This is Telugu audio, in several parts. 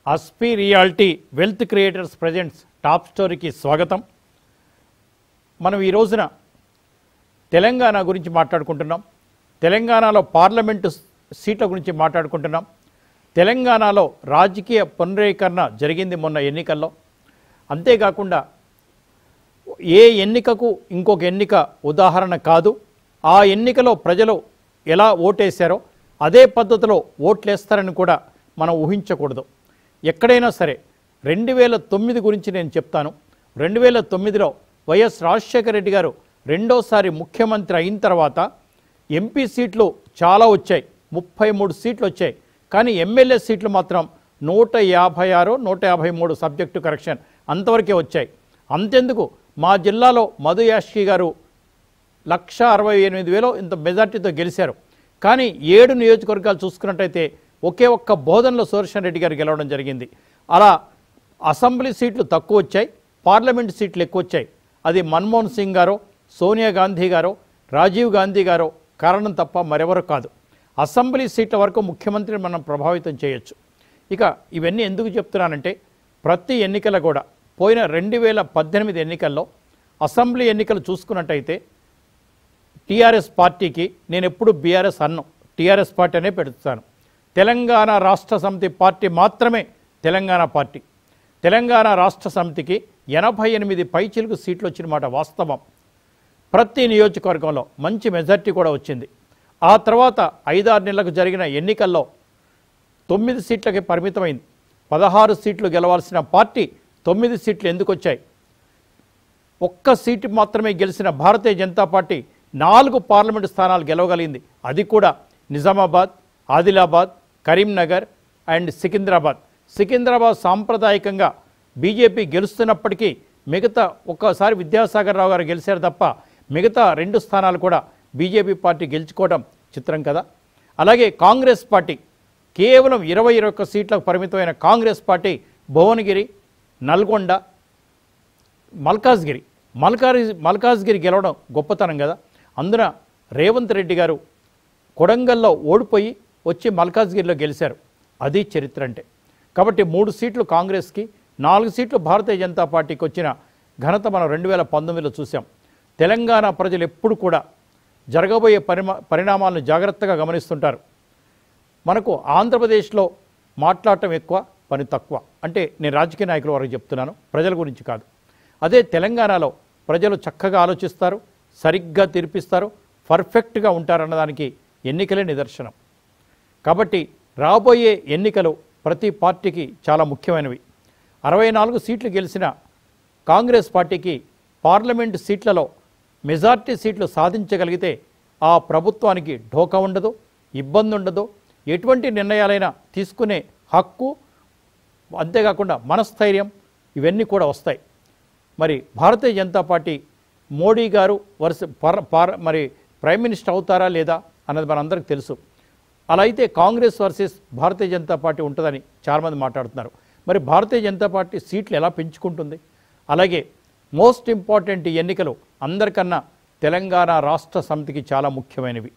అస్పీ reality wealth creators presents top స్టోరీకి స్వాగతం మనం ఈ రోజున తెలంగాణ గురించి మాట్లాడుకుంటున్నాం తెలంగాణలో పార్లమెంటు సీట్ల గురించి మాట్లాడుకుంటున్నాం తెలంగాణలో రాజకీయ పునరీకరణ జరిగింది మొన్న ఎన్నికల్లో అంతేకాకుండా ఏ ఎన్నికకు ఇంకొక ఎన్నిక ఉదాహరణ కాదు ఆ ఎన్నికలో ప్రజలు ఎలా ఓటేశారో అదే పద్ధతిలో ఓట్లేస్తారని కూడా మనం ఊహించకూడదు ఎక్కడైనా సరే రెండు వేల తొమ్మిది గురించి నేను చెప్తాను రెండు వేల తొమ్మిదిలో వైఎస్ రాజశేఖర రెడ్డి గారు రెండోసారి ముఖ్యమంత్రి అయిన తర్వాత ఎంపీ సీట్లు చాలా వచ్చాయి ముప్పై మూడు సీట్లు వచ్చాయి కానీ ఎమ్మెల్యే సీట్లు మాత్రం నూట యాభై ఆరు నూట యాభై మూడు సబ్జెక్టు కరెక్షన్ అంతవరకే వచ్చాయి అంతెందుకు మా జిల్లాలో మధు యాష్కి గారు లక్ష అరవై ఎనిమిది వేలు ఇంత మెజార్టీతో గెలిచారు కానీ ఏడు నియోజకవర్గాలు చూసుకున్నట్టయితే ఒకే ఒక్క బోధనలో సుదర్శన్ రెడ్డి గారు గెలవడం జరిగింది అలా అసెంబ్లీ సీట్లు తక్కువ వచ్చాయి పార్లమెంట్ సీట్లు ఎక్కువ వచ్చాయి అది మన్మోహన్ సింగ్ గారో సోనియా గాంధీ గారో రాజీవ్ గాంధీ గారో కారణం తప్ప మరెవరు కాదు అసెంబ్లీ సీట్ల వరకు ముఖ్యమంత్రిని మనం ప్రభావితం చేయొచ్చు ఇక ఇవన్నీ ఎందుకు చెప్తున్నానంటే ప్రతి ఎన్నికల కూడా పోయిన రెండు వేల పద్దెనిమిది ఎన్నికల్లో అసెంబ్లీ ఎన్నికలు చూసుకున్నట్టయితే టీఆర్ఎస్ పార్టీకి నేను ఎప్పుడు బీఆర్ఎస్ అన్నం టీఆర్ఎస్ పార్టీ అనే పెడుతాను తెలంగాణ రాష్ట్ర సమితి పార్టీ మాత్రమే తెలంగాణ పార్టీ తెలంగాణ రాష్ట్ర సమితికి ఎనభై ఎనిమిది పైచిలుకు సీట్లు వచ్చిన మాట వాస్తవం ప్రతి నియోజకవర్గంలో మంచి మెజార్టీ కూడా వచ్చింది ఆ తర్వాత ఐదారు నెలలకు జరిగిన ఎన్నికల్లో తొమ్మిది సీట్లకి పరిమితమైంది పదహారు సీట్లు గెలవాల్సిన పార్టీ తొమ్మిది సీట్లు ఎందుకు వచ్చాయి ఒక్క సీటు మాత్రమే గెలిచిన భారతీయ జనతా పార్టీ నాలుగు పార్లమెంటు స్థానాలు గెలవగలిగింది అది కూడా నిజామాబాద్ ఆదిలాబాద్ కరీంనగర్ అండ్ సికింద్రాబాద్ సికింద్రాబాద్ సాంప్రదాయకంగా బీజేపీ గెలుస్తున్నప్పటికీ మిగతా ఒక్కసారి విద్యాసాగర్ రావు గారు గెలిచారు తప్ప మిగతా రెండు స్థానాలు కూడా బీజేపీ పార్టీ గెలుచుకోవడం చిత్రం కదా అలాగే కాంగ్రెస్ పార్టీ కేవలం ఇరవై ఇరవై ఒక్క సీట్లకు పరిమితమైన కాంగ్రెస్ పార్టీ భువనగిరి నల్గొండ మల్కాజ్గిరి మల్కారి మల్కాజ్గిరి గెలవడం గొప్పతనం కదా అందున రేవంత్ రెడ్డి గారు కొడంగల్లో ఓడిపోయి వచ్చి మల్కాజ్గిరిలో గెలిచారు అది చరిత్ర అంటే కాబట్టి మూడు సీట్లు కాంగ్రెస్కి నాలుగు సీట్లు భారతీయ జనతా పార్టీకి వచ్చిన ఘనత మనం రెండు వేల పంతొమ్మిదిలో చూసాం తెలంగాణ ప్రజలు ఎప్పుడు కూడా జరగబోయే పరిమా పరిణామాలను జాగ్రత్తగా గమనిస్తుంటారు మనకు ఆంధ్రప్రదేశ్లో మాట్లాడటం ఎక్కువ పని తక్కువ అంటే నేను రాజకీయ నాయకుల వరకు చెప్తున్నాను ప్రజల గురించి కాదు అదే తెలంగాణలో ప్రజలు చక్కగా ఆలోచిస్తారు సరిగ్గా తీర్పిస్తారు పర్ఫెక్ట్గా ఉంటారన్నదానికి ఎన్నికలే నిదర్శనం కాబట్టి రాబోయే ఎన్నికలు ప్రతి పార్టీకి చాలా ముఖ్యమైనవి అరవై నాలుగు సీట్లు గెలిచిన కాంగ్రెస్ పార్టీకి పార్లమెంటు సీట్లలో మెజార్టీ సీట్లు సాధించగలిగితే ఆ ప్రభుత్వానికి ఢోకా ఉండదు ఇబ్బంది ఉండదు ఎటువంటి నిర్ణయాలైనా తీసుకునే హక్కు అంతేకాకుండా మనస్థైర్యం ఇవన్నీ కూడా వస్తాయి మరి భారతీయ జనతా పార్టీ మోడీ గారు వరుస పర పార మరి ప్రైమ్ మినిస్టర్ అవుతారా లేదా అన్నది మనందరికీ తెలుసు అలా అయితే Congress versus Bharatiya Janata party ఉంటుందని చాలామంది మాట్లాడుతున్నారు మరి భారతీయ జనతా పార్టీ సీట్లు ఎలా పెంచుకుంటుంది అలాగే మోస్ట్ ఇంపార్టెంట్ ఈ ఎన్నికలు అందరికన్నా తెలంగాణ రాష్ట్ర సమితికి చాలా ముఖ్యమైనవి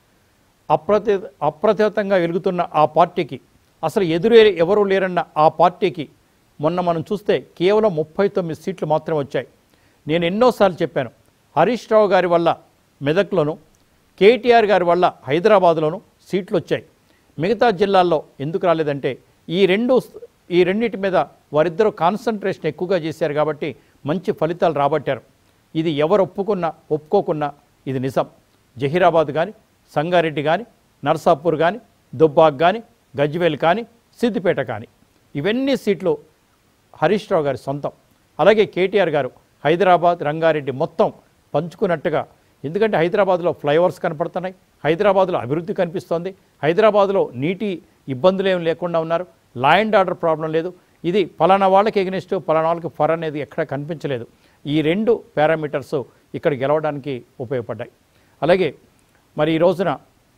అప్రతి అప్రతిహతంగా వెలుగుతున్న ఆ పార్టీకి అసలు ఎదురే ఎవరు లేరన్న ఆ పార్టీకి మొన్న మనం చూస్తే కేవలం ముప్పై తొమ్మిది సీట్లు మాత్రమే వచ్చాయి నేను ఎన్నోసార్లు చెప్పాను హరీష్ రావు గారి వల్ల మెదక్లోను కేటీఆర్ గారి వల్ల హైదరాబాద్లోను సీట్లు వచ్చాయి మిగతా జిల్లాల్లో ఎందుకు రాలేదంటే ఈ రెండు ఈ రెండింటి మీద వారిద్దరూ కాన్సన్ట్రేషన్ ఎక్కువగా చేశారు కాబట్టి మంచి ఫలితాలు రాబట్టారు ఇది ఎవరు ఒప్పుకున్నా ఒప్పుకోకున్నా ఇది నిజం జహీరాబాద్ కానీ సంగారెడ్డి కానీ నర్సాపూర్ కానీ దుబ్బాక్ కానీ గజ్వేల్ కానీ సిద్దిపేట కానీ ఇవన్నీ సీట్లు హరీష్ రావు గారి సొంతం అలాగే కేటీఆర్ గారు హైదరాబాద్ రంగారెడ్డి మొత్తం పంచుకున్నట్టుగా ఎందుకంటే హైదరాబాద్లో ఫ్లైఓవర్స్ కనపడుతున్నాయి హైదరాబాద్లో అభివృద్ధి కనిపిస్తోంది హైదరాబాద్లో నీటి ఇబ్బందులు ఏమి లేకుండా ఉన్నారు లా అండ్ ఆర్డర్ ప్రాబ్లం లేదు ఇది పలానా వాళ్ళకి ఎగ్నెస్ట్ పలానా వాళ్ళకి ఫర్ అనేది ఎక్కడ కనిపించలేదు ఈ రెండు పారామీటర్స్ ఇక్కడ గెలవడానికి ఉపయోగపడ్డాయి అలాగే మరి ఈ రోజున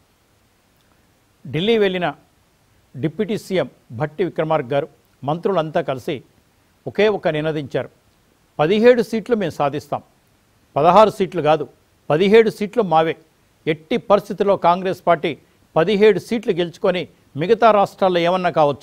ఢిల్లీ వెళ్ళిన డిప్యూటీ సీఎం భట్టి విక్రమార్క గారు మంత్రులంతా కలిసి ఒకే ఒక నినదించారు పదిహేడు సీట్లు మేము సాధిస్తాం పదహారు సీట్లు కాదు పదిహేడు సీట్లు మావే ఎట్టి పరిస్థితుల్లో కాంగ్రెస్ పార్టీ పదిహేడు సీట్లు గెలుచుకొని మిగతా రాష్ట్రాల్లో ఏమన్నా కావచ్చు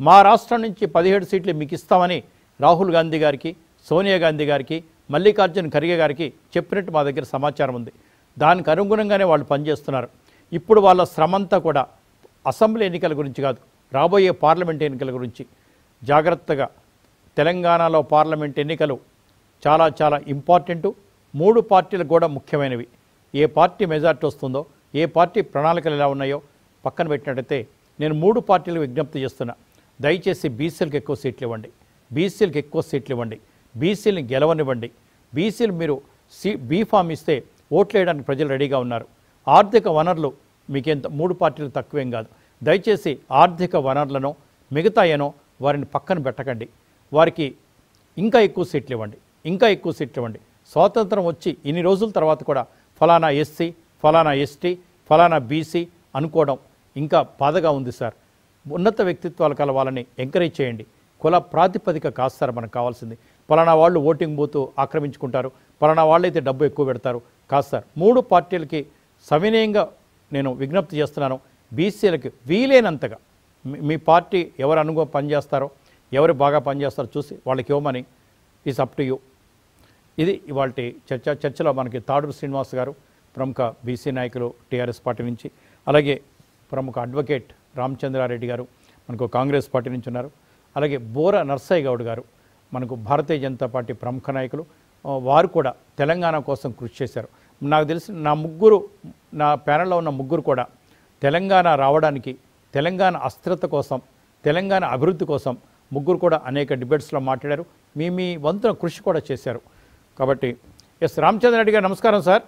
మా రాష్ట్రం నుంచి పదిహేడు సీట్లు మీకు ఇస్తామని రాహుల్ గాంధీ గారికి సోనియా గాంధీ గారికి మల్లికార్జున్ ఖర్గే గారికి చెప్పినట్టు మా దగ్గర సమాచారం ఉంది దానికి అనుగుణంగానే వాళ్ళు పనిచేస్తున్నారు ఇప్పుడు వాళ్ళ శ్రమంతా కూడా అసెంబ్లీ ఎన్నికల గురించి కాదు రాబోయే పార్లమెంట్ ఎన్నికల గురించి జాగ్రత్తగా తెలంగాణలో పార్లమెంట్ ఎన్నికలు చాలా చాలా ఇంపార్టెంటు మూడు పార్టీలకు కూడా ముఖ్యమైనవి ఏ పార్టీ మెజార్టీ వస్తుందో ఏ పార్టీ ప్రణాళికలు ఎలా ఉన్నాయో పక్కన పెట్టినట్టయితే నేను మూడు పార్టీలకు విజ్ఞప్తి చేస్తున్నా దయచేసి బీసీలకు ఎక్కువ సీట్లు ఇవ్వండి బీసీలకు ఎక్కువ సీట్లు ఇవ్వండి బీసీని గెలవనివ్వండి బీసీలు మీరు సి బీఫామ్ ఇస్తే ఓట్లు వేయడానికి ప్రజలు రెడీగా ఉన్నారు ఆర్థిక వనరులు మీకెంత మూడు పార్టీలు తక్కువేం కాదు దయచేసి ఆర్థిక వనరులను మిగతాయనో వారిని పక్కన పెట్టకండి వారికి ఇంకా ఎక్కువ సీట్లు ఇవ్వండి ఇంకా ఎక్కువ సీట్లు ఇవ్వండి స్వాతంత్రం వచ్చి ఇన్ని రోజుల తర్వాత కూడా ఫలానా ఎస్సీ ఫలానా ఎస్టీ ఫలానా బీసీ అనుకోవడం ఇంకా బాధగా ఉంది సార్ ఉన్నత వ్యక్తిత్వాలు కల వాళ్ళని ఎంకరేజ్ చేయండి కుల ప్రాతిపదిక కాదు సార్ మనకు కావాల్సింది పలానా వాళ్ళు ఓటింగ్ బూత్ ఆక్రమించుకుంటారు పలానా వాళ్ళైతే డబ్బు ఎక్కువ పెడతారు కాదు సార్ మూడు పార్టీలకి సవినయంగా నేను విజ్ఞప్తి చేస్తున్నాను బీసీలకి వీలైనంతగా మీ- మీ పార్టీ ఎవరు అనుకో పనిచేస్తారో ఎవరు బాగా పనిచేస్తారో చూసి వాళ్ళకి ఇవ్వమని ఈస్ అప్ టు యూ ఇది ఇవాళ చర్చ చర్చలో మనకి తాడూరు శ్రీనివాస్ గారు ప్రముఖ బీసీ నాయకులు టీఆర్ఎస్ పార్టీ నుంచి అలాగే ప్రముఖ అడ్వకేట్ రామచంద్రారెడ్డి గారు మనకు కాంగ్రెస్ పార్టీ నుంచి ఉన్నారు అలాగే బోర నర్సయ్య గౌడ్ గారు మనకు భారతీయ జనతా పార్టీ ప్రముఖ నాయకులు ఆ, వారు కూడా తెలంగాణ కోసం కృషి చేశారు నాకు తెలిసి నా ముగ్గురు నా ప్యానెల్లో ఉన్న ముగ్గురు కూడా తెలంగాణ రావడానికి తెలంగాణ అస్థిరత కోసం తెలంగాణ అభివృద్ధి కోసం ముగ్గురు కూడా అనేక డిబేట్స్లో మాట్లాడారు మీ మీ వంతున కృషి కూడా చేశారు కాబట్టి ఎస్ రామచంద్ర రెడ్డి గారు నమస్కారం sir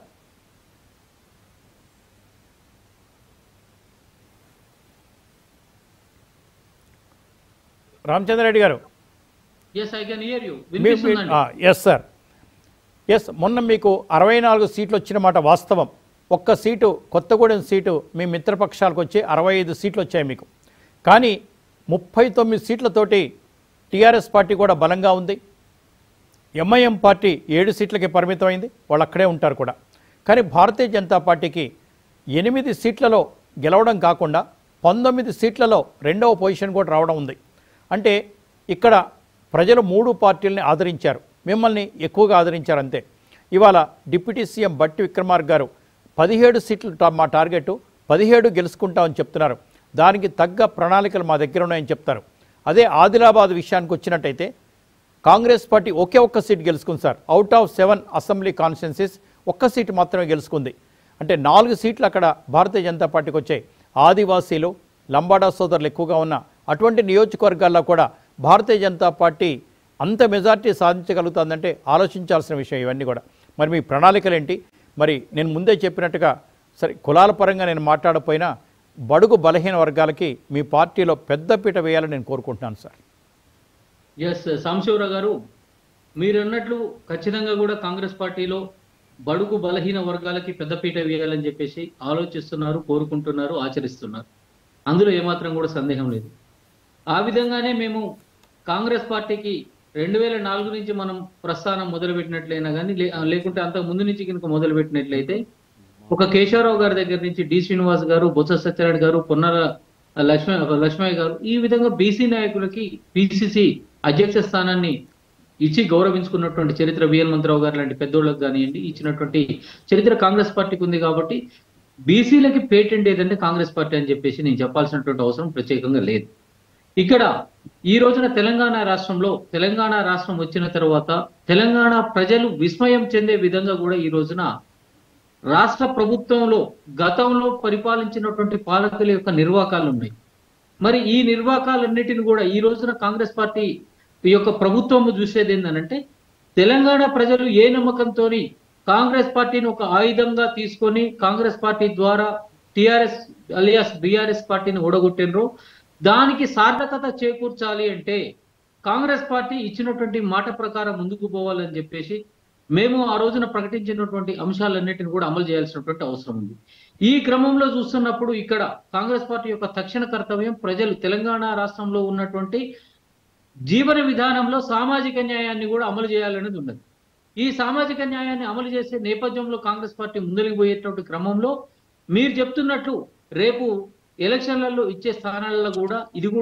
Ramachandra Reddy garu yes I can hear you వినిపిస్తుందండి ఎస్ సార్ ఎస్ మొన్న మీకు అరవై నాలుగు సీట్లు వచ్చిన మాట వాస్తవం ఒక్క సీటు కొత్తగూడెం సీటు మీ మిత్రపక్షాలకు వచ్చి అరవై ఐదు సీట్లు వచ్చాయి మీకు కానీ ముప్పై తొమ్మిది సీట్లతోటి టీఆర్ఎస్ పార్టీ కూడా బలంగా ఉంది ఎంఐఎం పార్టీ ఏడు సీట్లకి పరిమితమైంది వాళ్ళు అక్కడే ఉంటారు కూడా కానీ భారతీయ జనతా పార్టీకి ఎనిమిది సీట్లలో గెలవడం కాకుండా పంతొమ్మిది సీట్లలో రెండవ పొజిషన్ కూడా రావడం ఉంది అంటే ఇక్కడ ప్రజలు మూడు పార్టీలని ఆదరించారు మిమ్మల్ని ఎక్కువగా ఆదరించారు అంతే ఇవాళ డిప్యూటీ సీఎం బట్టి విక్రమార్క గారు పదిహేడు సీట్లు టా- మా టార్గెట్ పదిహేడు గెలుచుకుంటామని చెప్తున్నారు దానికి తగ్గ ప్రణాళికలు మా దగ్గర ఉన్నాయని చెప్తారు అదే ఆదిలాబాద్ విషయానికి వచ్చినట్టయితే కాంగ్రెస్ పార్టీ ఒకే ఒక్క సీట్ గెలుచుకుంది sir out of seven assembly constituencies ఒక్క సీటు మాత్రమే గెలుచుకుంది అంటే నాలుగు సీట్లు అక్కడ భారతీయ జనతా పార్టీకి వచ్చాయి ఆదివాసీలు లంబాడా సోదరులు ఎక్కువగా ఉన్న అటువంటి నియోజకవర్గాల్లో కూడా భారతీయ జనతా పార్టీ అంత మెజార్టీ సాధించగలుగుతుందంటే ఆలోచించాల్సిన విషయం ఇవన్నీ కూడా మరి మీ ప్రణాళికలు ఏంటి మరి నేను ముందే చెప్పినట్టుగా సరే కులాల పరంగా నేను మాట్లాడకపోయినా బడుగు బలహీన వర్గాలకి మీ పార్టీలో పెద్దపీట వేయాలని నేను కోరుకుంటున్నాను సార్ ఎస్ సాంశివరావు గారు మీరు అన్నట్లు ఖచ్చితంగా కూడా కాంగ్రెస్ పార్టీలో బడుగు బలహీన వర్గాలకి పెద్దపీట వేయాలని చెప్పేసి ఆలోచిస్తున్నారు కోరుకుంటున్నారు ఆచరిస్తున్నారు అందులో ఏమాత్రం కూడా సందేహం లేదు ఆ విధంగానే మేము కాంగ్రెస్ పార్టీకి రెండు వేల నాలుగు నుంచి మనం ప్రస్థానం మొదలుపెట్టినట్లయినా కానీ లే- లేకుంటే అంతకు ముందు నుంచి కనుక మొదలుపెట్టినట్లయితే ఒక కేశవరావు గారి దగ్గర నుంచి డి శ్రీనివాస్ గారు బొత్స సత్యనారాయణ గారు పొన్నర లక్ష్మీ లక్ష్మయ్య గారు ఈ విధంగా బీసీ నాయకులకి పిసిసి అధ్యక్ష స్థానాన్ని ఇచ్చి గౌరవించుకున్నటువంటి చరిత్ర విఎల్ మంత్రావు గారు లాంటి పెద్దోళ్ళకి కానివ్వండి ఇచ్చినటువంటి చరిత్ర కాంగ్రెస్ పార్టీకి ఉంది కాబట్టి బీసీలకి పేటెంట్ ఏదంటే కాంగ్రెస్ పార్టీ అని చెప్పేసి నేను చెప్పాల్సినటువంటి అవసరం ప్రత్యేకంగా లేదు ఇక్కడ ఈ రోజున తెలంగాణ రాష్ట్రంలో తెలంగాణ రాష్ట్రం వచ్చిన తర్వాత తెలంగాణ ప్రజలు విస్మయం చెందే విధంగా కూడా ఈ రోజున రాష్ట్ర ప్రభుత్వంలో గతంలో పరిపాలించినటువంటి పాలకుల యొక్క నిర్వాకాలు ఉన్నాయి మరి ఈ నిర్వాకాలన్నిటిని కూడా ఈ రోజున కాంగ్రెస్ పార్టీ యొక్క ప్రభుత్వం చూసేది ఏంటంటే తెలంగాణ ప్రజలు ఏ నమ్మకంతో కాంగ్రెస్ పార్టీని ఒక ఆయుధంగా తీసుకొని కాంగ్రెస్ పార్టీ ద్వారా టిఆర్ఎస్ అలియాస్ బిఆర్ఎస్ పార్టీని ఓడగొట్టినరో దానికి సార్థకత చేకూర్చాలి అంటే కాంగ్రెస్ పార్టీ ఇచ్చినటువంటి మాట ప్రకారం ముందుకు పోవాలని చెప్పేసి మేము ఆ రోజున ప్రకటించినటువంటి అంశాలన్నిటిని కూడా అమలు చేయాల్సినటువంటి అవసరం ఉంది ఈ క్రమంలో చూస్తున్నప్పుడు ఇక్కడ కాంగ్రెస్ పార్టీ యొక్క తక్షణ కర్తవ్యం ప్రజలు తెలంగాణ రాష్ట్రంలో ఉన్నటువంటి జీవన విధానంలో సామాజిక న్యాయాన్ని కూడా అమలు చేయాలనేది ఉన్నది ఈ సామాజిక న్యాయాన్ని అమలు చేసే నేపథ్యంలో కాంగ్రెస్ పార్టీ ముందరికి పోయేటువంటి క్రమంలో మీరు చెప్తున్నట్లు రేపు ఎలక్షన్లలో ఇచ్చే స్థానాలలో కూడా ఇది కూడా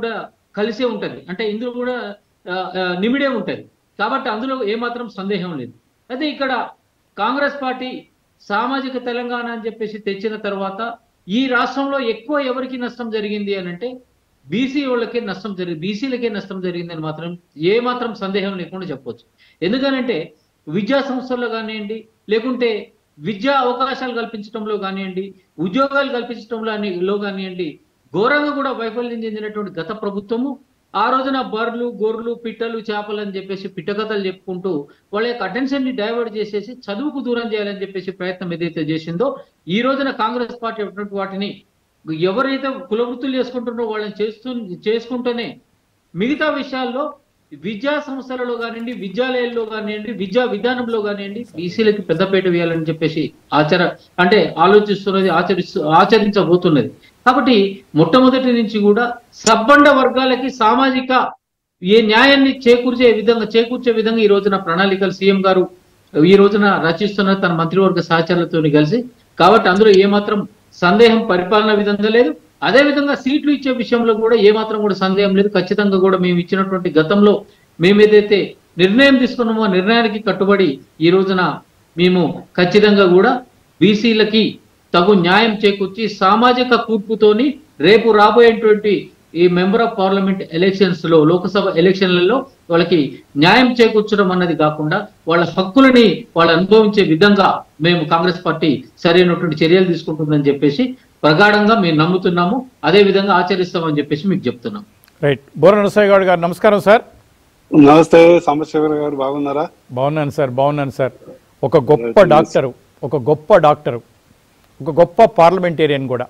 కలిసే ఉంటది అంటే ఇందులో కూడా ఆ, ఆ, నిమిడే ఉంటది కాబట్టి అందులో ఏమాత్రం సందేహం లేదు అదే ఇక్కడ కాంగ్రెస్ పార్టీ సామాజిక తెలంగాణ అని చెప్పేసి తెచ్చిన తర్వాత ఈ రాష్ట్రంలో ఎక్కువ ఎవరికి నష్టం జరిగింది అని అంటే బీసీ వాళ్ళకే నష్టం జరిగింది బీసీలకే నష్టం జరిగిందని మాత్రం ఏ మాత్రం సందేహం లేకుండా చెప్పొచ్చు ఎందుకనంటే విద్యా సంస్థల్లో కానివ్వండి లేకుంటే విద్యా అవకాశాలు కల్పించడంలో కానివ్వండి ఉద్యోగాలు కల్పించడంలో అని- లో కానివ్వండి ఘోరంగా కూడా వైఫల్యం చెందినటువంటి గత ప్రభుత్వము ఆ రోజున బర్రెలు గొర్రెలు పిట్టలు చేపలు అని చెప్పేసి పిట్టకథలు చెప్పుకుంటూ వాళ్ళ యొక్క అటెన్షన్ ని డైవర్ట్ చేసేసి చదువుకు దూరం చేయాలని చెప్పేసి ప్రయత్నం ఏదైతే చేసిందో ఈ రోజున కాంగ్రెస్ పార్టీ అటువంటి వాటిని ఎవరైతే కులవృత్తులు చేసుకుంటున్నారో వాళ్ళని చేస్తూ చేసుకుంటూనే మిగతా విషయాల్లో విద్యా సంస్థలలో కానివ్వండి విద్యాలయాల్లో కానివ్వండి విద్యా విధానంలో కానివ్వండి బీసీలకి పెద్దపీట వేయాలని చెప్పేసి ఆచర అంటే ఆలోచిస్తున్నది ఆచరిస్తూ ఆచరించబోతున్నది కాబట్టి మొట్టమొదటి నుంచి కూడా సబ్బండ వర్గాలకి సామాజిక ఏ న్యాయాన్ని చేకూర్చే విధంగా చేకూర్చే విధంగా ఈ రోజున ప్రణాళికలు సీఎం గారు ఈ రోజున రచిస్తున్న తన మంత్రివర్గ సహచరులతో కలిసి కాబట్టి అందులో ఏమాత్రం సందేహం పరిపాలన విధంగా లేదు అదే విధంగా సీట్లు ఇచ్చే విషయంలో కూడా ఏమాత్రం కూడా సందేహం లేదు ఖచ్చితంగా కూడా మేము ఇచ్చినటువంటి గతంలో మేము ఏదైతే నిర్ణయం తీసుకున్నామో ఆ నిర్ణయానికి కట్టుబడి ఈ రోజున మేము ఖచ్చితంగా కూడా బీసీలకి తగు న్యాయం చేకూర్చి సామాజిక కూర్పుతోని రేపు రాబోయేటువంటి ఈ మెంబర్ ఆఫ్ పార్లమెంట్ ఎలక్షన్స్ లో లోకసభ ఎలక్షన్లలో వాళ్ళకి న్యాయం చేకూర్చడం అన్నది కాకుండా వాళ్ళ హక్కులని వాళ్ళు అనుభవించే విధంగా మేము కాంగ్రెస్ పార్టీ సరైనటువంటి చర్యలు తీసుకుంటుందని చెప్పేసి ప్రగాఢంగా మేము నమ్ముతున్నాము అదే విధంగా ఆచరిస్తామని చెప్పేసి మీకు చెప్తున్నాం రైట్ బోర నరసయ్య గౌడ్ గారు నమస్కారం సార్ నమస్తే సాంబశివర్ గారు బాగున్నారా బాగున్నాను సార్ బాగున్నాను సార్ ఒక గొప్ప డాక్టరు ఒక గొప్ప డాక్టరు ఒక గొప్ప పార్లమెంటేరియన్ కూడా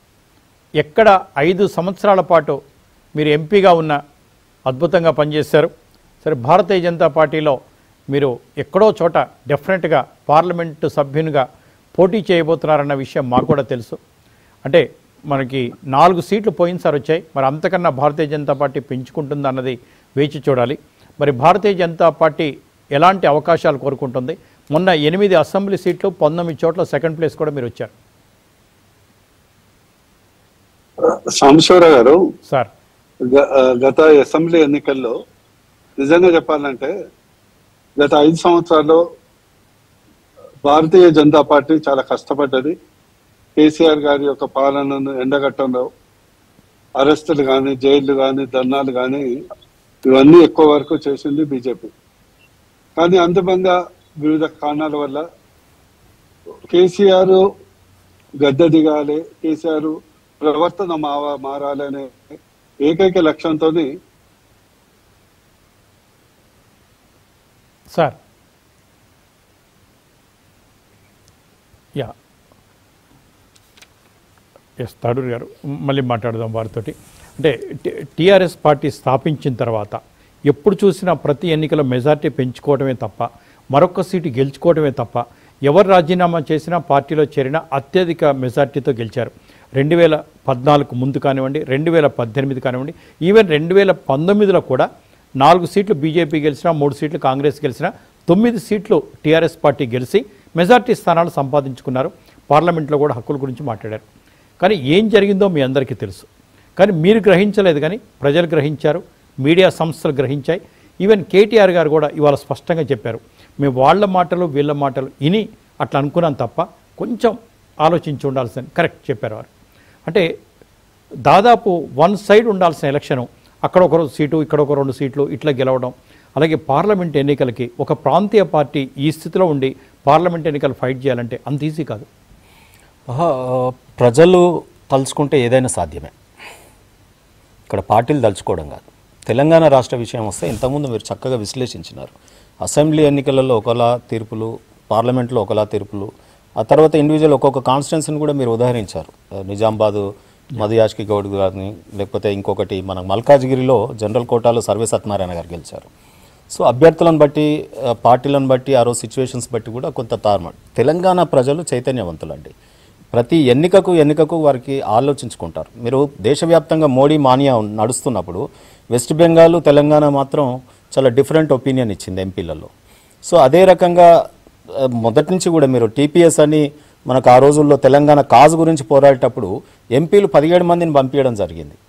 ఎక్కడ ఐదు సంవత్సరాల పాటు మీరు ఎంపీగా ఉన్న అద్భుతంగా పనిచేశారు సరే భారతీయ జనతా పార్టీలో మీరు ఎక్కడో చోట డెఫినెట్గా పార్లమెంటు సభ్యునిగా పోటీ చేయబోతున్నారన్న విషయం మాకు కూడా తెలుసు అంటే మనకి నాలుగు సీట్లు పోయినసారి వచ్చాయి మరి అంతకన్నా భారతీయ జనతా పార్టీ పెంచుకుంటుంది అన్నది వేచి చూడాలి మరి భారతీయ జనతా పార్టీ ఎలాంటి అవకాశాలు కోరుకుంటుంది మొన్న ఎనిమిది అసెంబ్లీ సీట్లు పంతొమ్మిది చోట్ల సెకండ్ ప్లేస్ కూడా మీరు వచ్చారు సాంబశివరావు గారు సార్ గ- ఆ, గత అసెంబ్లీ ఎన్నికల్లో నిజంగా చెప్పాలంటే గత ఐదు సంవత్సరాల్లో భారతీయ జనతా పార్టీ చాలా కష్టపడ్డది కేసీఆర్ గారి యొక్క పాలనను ఎండగట్టంలో అరెస్టులు కానీ జైళ్లు కానీ ధర్నాలు కానీ ఇవన్నీ ఎక్కువ వరకు చేసింది బీజేపీ కానీ అంతిమంగా వివిధ కారణాల వల్ల కేసీఆర్ గద్దె దిగాలి కేసీఆర్ ప్రవర్తన మావ మారాలి అనే ఏకైక లక్ష్యంతో సార్ యా ఎస్ తాడూరు గారు మళ్ళీ మాట్లాడదాం వారితోటి అంటే టీఆర్ఎస్ పార్టీ స్థాపించిన తర్వాత ఎప్పుడు చూసినా ప్రతి ఎన్నికల మెజార్టీ పెంచుకోవడమే తప్ప మరొక సీటు గెలుచుకోవడమే తప్ప ఎవరు రాజీనామా చేసినా పార్టీలో చేరిన అత్యధిక మెజార్టీతో గెలిచారు రెండు వేల పద్నాలుగు ముందు కానివ్వండి రెండు వేల పద్దెనిమిది కానివ్వండి ఈవెన్ రెండు వేల పంతొమ్మిదిలో కూడా నాలుగు సీట్లు బీజేపీ గెలిచినా మూడు సీట్లు కాంగ్రెస్ గెలిచినా తొమ్మిది సీట్లు టీఆర్ఎస్ పార్టీ గెలిచి మెజార్టీ స్థానాలు సంపాదించుకున్నారు పార్లమెంట్లో కూడా హక్కుల గురించి మాట్లాడారు కానీ ఏం జరిగిందో మీ అందరికీ తెలుసు కానీ మీరు గ్రహించలేదు కానీ ప్రజలు గ్రహించారు మీడియా సంస్థలు గ్రహించాయి ఈవెన్ కేటీఆర్ గారు కూడా ఇవాళ స్పష్టంగా చెప్పారు మేము వాళ్ళ మాటలు వీళ్ళ మాటలు ఇని అట్లా అనుకున్నాం తప్ప కొంచెం ఆలోచించి ఉండాల్సింది కరెక్ట్ చెప్పారు వారు అంటే దాదాపు వన్ సైడ్ ఉండాల్సిన ఎలక్షను అక్కడ ఒక సీటు ఇక్కడ ఒక రెండు సీట్లు ఇట్లా గెలవడం అలాగే పార్లమెంట్ ఎన్నికలకి ఒక ప్రాంతీయ పార్టీ ఈ స్థితిలో ఉండి పార్లమెంట్ ఎన్నికలు ఫైట్ చేయాలంటే అంత ఈజీ కాదు ఆహా, ప్రజలు తలుచుకుంటే ఏదైనా సాధ్యమే ఇక్కడ పార్టీలు తలుచుకోవడం కాదు తెలంగాణ రాష్ట్ర విషయం వస్తే ఇంతకుముందు మీరు చక్కగా విశ్లేషించినారు అసెంబ్లీ ఎన్నికలలో ఒకలా తీర్పులు పార్లమెంట్లో ఒకలా తీర్పులు ఆ తర్వాత ఇండివిజువల్ ఒక్కొక్క కాన్స్టిట్యున్సీని కూడా మీరు ఉదాహరించారు ఆ, నిజామాబాదు మధుయాష్కి గౌడ్ గారిని లేకపోతే ఇంకొకటి మన మల్కాజ్గిరిలో జనరల్ కోటాలో సర్వే సత్యనారాయణ గారు గెలిచారు సో అభ్యర్థులను బట్టి ఆ, పార్టీలను బట్టి ఆ రోజు సిచ్యువేషన్స్ బట్టి కూడా కొంత తారుమాడు తెలంగాణ ప్రజలు చైతన్యవంతులండి ప్రతి ఎన్నికకు ఎన్నికకు వారికి ఆలోచించుకుంటారు మీరు దేశవ్యాప్తంగా మోడీ మానియా నడుస్తున్నప్పుడు వెస్ట్ బెంగాల్ తెలంగాణ మాత్రం చాలా డిఫరెంట్ ఒపీనియన్ ఇచ్చింది ఎంపీలలో సో అదే రకంగా ఆ, మొదటి నుంచి కూడా మీరు టీపీఎస్ అని మనకు ఆ రోజుల్లో తెలంగాణ కాజు గురించి పోరాడేటప్పుడు ఎంపీలు పదిహేడు మందిని పంపించడం జరిగింది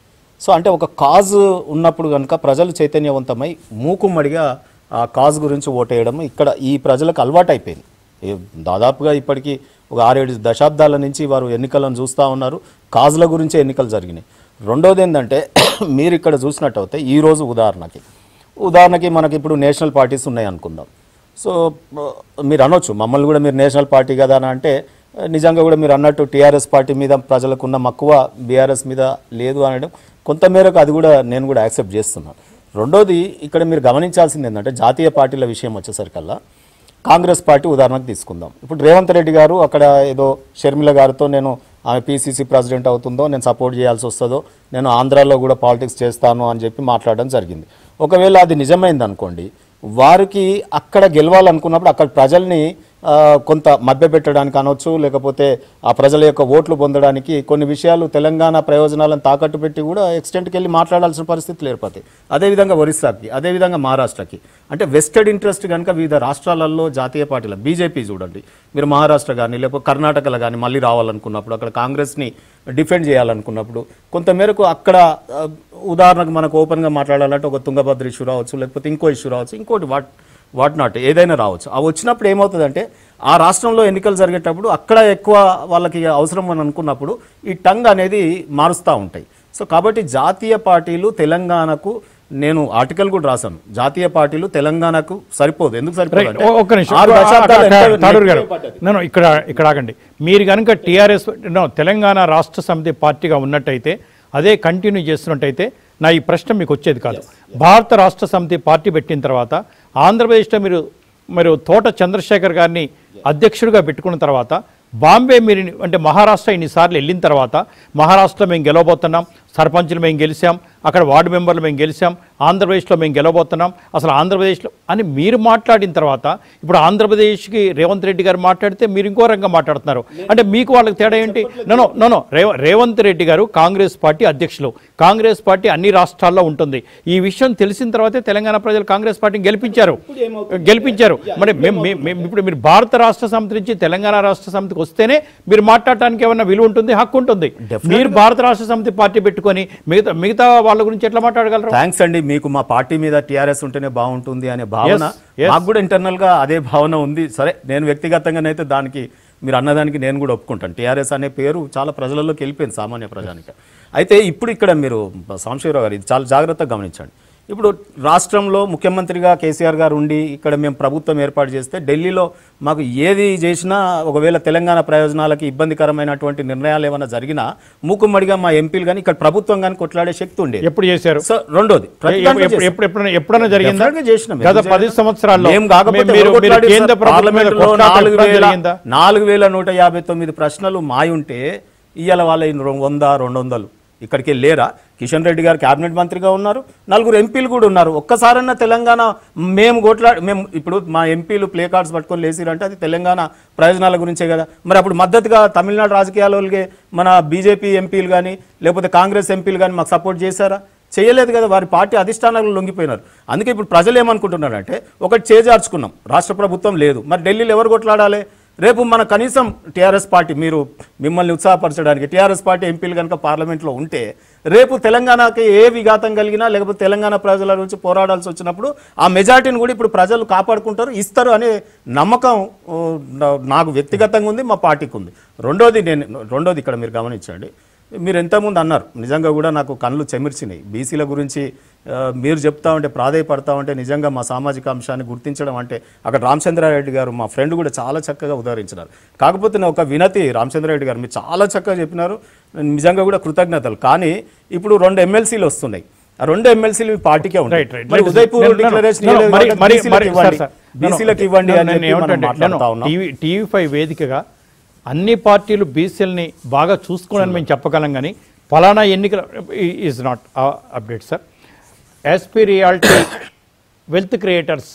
సో అంటే ఒక కాజ్ ఉన్నప్పుడు కనుక ప్రజలు చైతన్యవంతమై మూకుమ్మడిగా ఆ కాజ్ గురించి ఓటేయడం ఇక్కడ ఈ ప్రజలకు అలవాటు అయిపోయింది ఏ- దాదాపుగా ఇప్పటికీ ఒక ఆరేడు దశాబ్దాల నుంచి వారు ఎన్నికలను చూస్తూ ఉన్నారు కాజుల గురించే ఎన్నికలు జరిగినాయి రెండోది ఏంటంటే మీరు ఇక్కడ చూసినట్టయితే ఈరోజు ఉదాహరణకి ఉదాహరణకి మనకి ఇప్పుడు నేషనల్ పార్టీస్ ఉన్నాయి అనుకుందాం సో ఆ, మీరు అనొచ్చు మమ్మల్ని కూడా మీరు నేషనల్ పార్టీ కదా అని అంటే ఆ, నిజంగా కూడా మీరు అన్నట్టు టీఆర్ఎస్ పార్టీ మీద ప్రజలకున్న మక్కువ బీఆర్ఎస్ మీద లేదు అనడం కొంతమేరకు అది కూడా నేను కూడా యాక్సెప్ట్ చేస్తున్నాను రెండోది ఇక్కడ మీరు గమనించాల్సింది ఏంటంటే జాతీయ పార్టీల విషయం వచ్చేసరికల్లా కాంగ్రెస్ పార్టీ ఉదాహరణకు తీసుకుందాం ఇప్పుడు రేవంత్ రెడ్డి గారు అక్కడ ఏదో షర్మిల గారితో నేను ఆమె పీసీసీ ప్రెసిడెంట్ అవుతుందో నేను సపోర్ట్ చేయాల్సి వస్తుందో నేను ఆంధ్రాలో కూడా పాలిటిక్స్ చేస్తాను అని చెప్పి మాట్లాడడం జరిగింది ఒకవేళ అది నిజమైంది అనుకోండి వారికి అక్కడ గెలవాలనుకున్నప్పుడు అక్కడ ప్రజల్ని ఆ, కొంత మభ్యపెట్టడానికి అనొచ్చు లేకపోతే ఆ ప్రజల యొక్క ఓట్లు పొందడానికి కొన్ని విషయాలు తెలంగాణ ప్రయోజనాలను తాకట్టు పెట్టి కూడా ఎక్స్టెంట్కి వెళ్ళి మాట్లాడాల్సిన పరిస్థితులు ఏర్పడతాయి అదేవిధంగా ఒరిస్సాకి అదేవిధంగా మహారాష్ట్రకి అంటే వెస్టెడ్ ఇంట్రెస్ట్ కనుక వివిధ రాష్ట్రాలలో జాతీయ పార్టీల బీజేపీ చూడండి మీరు మహారాష్ట్ర కానీ లేకపోతే కర్ణాటకలో కానీ మళ్ళీ రావాలనుకున్నప్పుడు అక్కడ కాంగ్రెస్ని డిఫెండ్ చేయాలనుకున్నప్పుడు కొంతమేరకు అక్కడ ఆ, ఉదాహరణకు మనకు ఓపెన్గా మాట్లాడాలంటే ఒక తుంగభద్ర ఇష్యూ రావచ్చు లేకపోతే ఇంకో ఇష్యూ రావచ్చు ఇంకోటి వాట్ వాట్ నాట్ ఏదైనా రావచ్చు అవి వచ్చినప్పుడు ఏమవుతుందంటే ఆ రాష్ట్రంలో ఎన్నికలు జరిగేటప్పుడు అక్కడ ఎక్కువ వాళ్ళకి అవసరం అని అనుకున్నప్పుడు ఈ టంగ్ అనేది మారుస్తూ ఉంటాయి సో కాబట్టి జాతీయ పార్టీలు తెలంగాణకు నేను ఆర్టికల్ కూడా రాశాను జాతీయ పార్టీలు తెలంగాణకు సరిపోదు ఎందుకు సరిపోదు రైట్ అంటే ఓ- ఒక్క నిమిషం ఆరు దశాబ్దాలు ఆ- ఆ- ఎంత తాడూరు గారు నెగ్గిపోయి పడ్డది. నేను ఇక్కడ ఇక్కడ ఆగండి మీరు కనుక టీఆర్ఎస్ నో, తెలంగాణ రాష్ట్ర సమితి పార్టీగా ఉన్నట్టయితే అదే కంటిన్యూ చేస్తున్నట్టయితే నా ఈ ప్రశ్న మీకు వచ్చేది కాదు భారత రాష్ట్ర సమితి పార్టీ పెట్టిన తర్వాత ఆంధ్రప్రదేశ్లో మీరు మీరు తోట చంద్రశేఖర్ గారిని అధ్యక్షుడిగా పెట్టుకున్న తర్వాత బాంబే మీరు ఇన్ని- అంటే మహారాష్ట్ర ఇన్నిసార్లు వెళ్ళిన తర్వాత మహారాష్ట్రలో మేము గెలవబోతున్నాం సర్పంచ్లు మేము గెలిచాం అక్కడ వార్డు మెంబర్లు మేము గెలిచాం ఆంధ్రప్రదేశ్లో మేము గెలవబోతున్నాం అసలు ఆంధ్రప్రదేశ్లో అని మీరు మాట్లాడిన తర్వాత ఇప్పుడు ఆంధ్రప్రదేశ్కి రేవంత్ రెడ్డి గారు మాట్లాడితే మీరు ఇంకో రంగా మాట్లాడుతున్నారు అంటే మీకు వాళ్ళకి తేడా ఏంటి నో నో రేవ రేవంత్ రెడ్డి గారు కాంగ్రెస్ పార్టీ అధ్యక్షులు కాంగ్రెస్ పార్టీ అన్ని రాష్ట్రాల్లో ఉంటుంది ఈ విషయం తెలిసిన తర్వాతే తెలంగాణ ప్రజలు కాంగ్రెస్ పార్టీని గెలిపించారు గెలిపించారు మరి మేము- మేము- మేము ఇప్పుడు మీరు భారత రాష్ట్ర సమితి నుంచి తెలంగాణ రాష్ట్ర సమితికి వస్తేనే మీరు మాట్లాడటానికి ఏమన్నా విలువ ఉంటుంది హక్కు ఉంటుంది మీరు భారత రాష్ట్ర సమితి పార్టీ పెట్టుకొని మిగతా మిగతా వాళ్ళ గురించి ఎట్లా మాట్లాడగలరు థ్యాంక్స్ అండి మీకు మా పార్టీ మీద టీఆర్ఎస్ ఉంటేనే బాగుంటుంది అనే భావన Yes, yes. మాకు కూడా ఇంటర్నల్ గా అదే భావన ఉంది సరే నేను వ్యక్తిగతంగానైతే దానికి మీరు అన్నదానికి నేను కూడా ఒప్పుకుంటాను టీఆర్ఎస్ అనే పేరు చాలా ప్రజలలోకి వెళ్ళిపోయింది సామాన్య ప్రజానికి అయితే ఇప్పుడు ఇక్కడ మీరు సాంశివరావు గారు ఇది చాలా జాగ్రత్తగా గమనించండి ఇప్పుడు రాష్ట్రంలో ముఖ్యమంత్రిగా కేసీఆర్ గారు ఉండి ఇక్కడ మేము ప్రభుత్వం ఏర్పాటు చేస్తే ఢిల్లీలో మాకు ఏది చేసినా ఒకవేళ తెలంగాణ ప్రయోజనాలకి ఇబ్బందికరమైనటువంటి నిర్ణయాలు ఏమైనా జరిగినా మూకుమ్మడిగా మా ఎంపీలు కానీ ఇక్కడ ప్రభుత్వం కానీ కొట్లాడే శక్తి ఉండేది ఎప్పుడు చేశారు సో రెండోది ప్రతి ఎప్పుడు- దాంట్లో ఎప్పుడు- చేస్తాం. ఎప్పుడు ఎప్పుడైనా ఎప్పుడైనా జరిగిందా Definitely గా చేసినాం. గత ఎందుకు పది చేయలేదు? సంవత్సరాల్లో మేము కాకపోతే మీరు- మీరు- ఎవరు మీరు కొట్లాడారు కేంద్ర సార్? ప్రభుత్వం మీద పార్లమెంటులో కొట్లాట నాలుగు ఎప్పుడైనా వేల జరిగిందా? నాలుగు వేల నూట యాభై తొమ్మిది ప్రశ్నలు మాయి ఉంటే ఇవాళ వాళ్ళ ఈ రొ- వంద రెండు వందలు ఇక్కడికి లేరా కిషన్ రెడ్డి గారు కేబినెట్ మంత్రిగా ఉన్నారు నలుగురు ఎంపీలు కూడా ఉన్నారు ఒక్కసారన్నా తెలంగాణ మేము కొట్లా మేము ఇప్పుడు మా ఎంపీలు ప్లే కార్డ్స్ పట్టుకొని లేచిరంటే అది తెలంగాణ ప్రయోజనాల గురించే కదా మరి అప్పుడు మద్దతుగా తమిళనాడు రాజకీయాలకి మన బీజేపీ ఎంపీలు కానీ లేకపోతే కాంగ్రెస్ ఎంపీలు కానీ మాకు సపోర్ట్ చేశారా చేయలేదు కదా వారి పార్టీ అధిష్టానాలు లొంగిపోయినారు అందుకే ఇప్పుడు ప్రజలు ఏమనుకుంటున్నారంటే ఒకటి చేజార్చుకున్నాం రాష్ట్ర ప్రభుత్వం లేదు మరి ఢిల్లీలో ఎవరు కొట్లాడాలి రేపు మన కనీసం టీఆర్ఎస్ పార్టీ మీరు మిమ్మల్ని ఉత్సాహపరచడానికి టీఆర్ఎస్ పార్టీ ఎంపీలు కనుక పార్లమెంట్లో ఉంటే రేపు తెలంగాణకి ఏ విఘాతం కలిగినా లేకపోతే తెలంగాణ ప్రజల గురించి పోరాడాల్సి వచ్చినప్పుడు ఆ మెజార్టీని కూడా ఇప్పుడు ప్రజలు కాపాడుకుంటారు ఇస్తారు అనే నమ్మకం ఓ, నా- నాకు వ్యక్తిగతంగా ఉంది మా పార్టీకి ఉంది రెండోది నేను రెండోది ఇక్కడ మీరు గమనించండి మీరు ఎంతమంది అన్నారు నిజంగా కూడా నాకు కళ్ళు చెమిర్చినాయి బీసీల గురించి ఆ, మీరు చెప్తా ఉంటే ప్రాధాయపడతా ఉంటే నిజంగా మా సామాజిక అంశాన్ని గుర్తించడం అంటే అక్కడ రామచంద్రారెడ్డి గారు మా ఫ్రెండ్ కూడా చాలా చక్కగా ఉదాహరించినారు కాకపోతే నేను ఒక వినతి రామచంద్రారెడ్డి గారు మీరు చాలా చక్కగా చెప్పినారు నిజంగా కూడా కృతజ్ఞతలు కానీ ఇప్పుడు రెండు ఎమ్మెల్సీలు వస్తున్నాయి ఆ రెండు ఎమ్మెల్సీలు మీ పార్టీకే ఉంటాయి రైట్ రైట్ మరి ఉదయపూర్ నేను- నేను- డిక్లరేషన్ నేను- మరి ఇవ్వలేదు మరి కాబట్టి మరి బీసీలకు సార్ ఇవ్వండి. సార్ బీసీలకు ఇవ్వండి అని నేను చెప్పి మనం ఏమంటే మాట్లాడుతా ఉన్నాం టీవీ టీవీ ఫైవ్ వేదికగా అన్ని పార్టీలు బీసీఎల్ని బాగా చూసుకోనని మేము చెప్పగలం కానీ ఫలానా ఎన్నికల is not update sir ASP reality wealth creators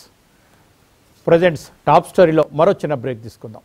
presents top స్టోరీలో మరో చిన్న బ్రేక్ తీసుకుందాం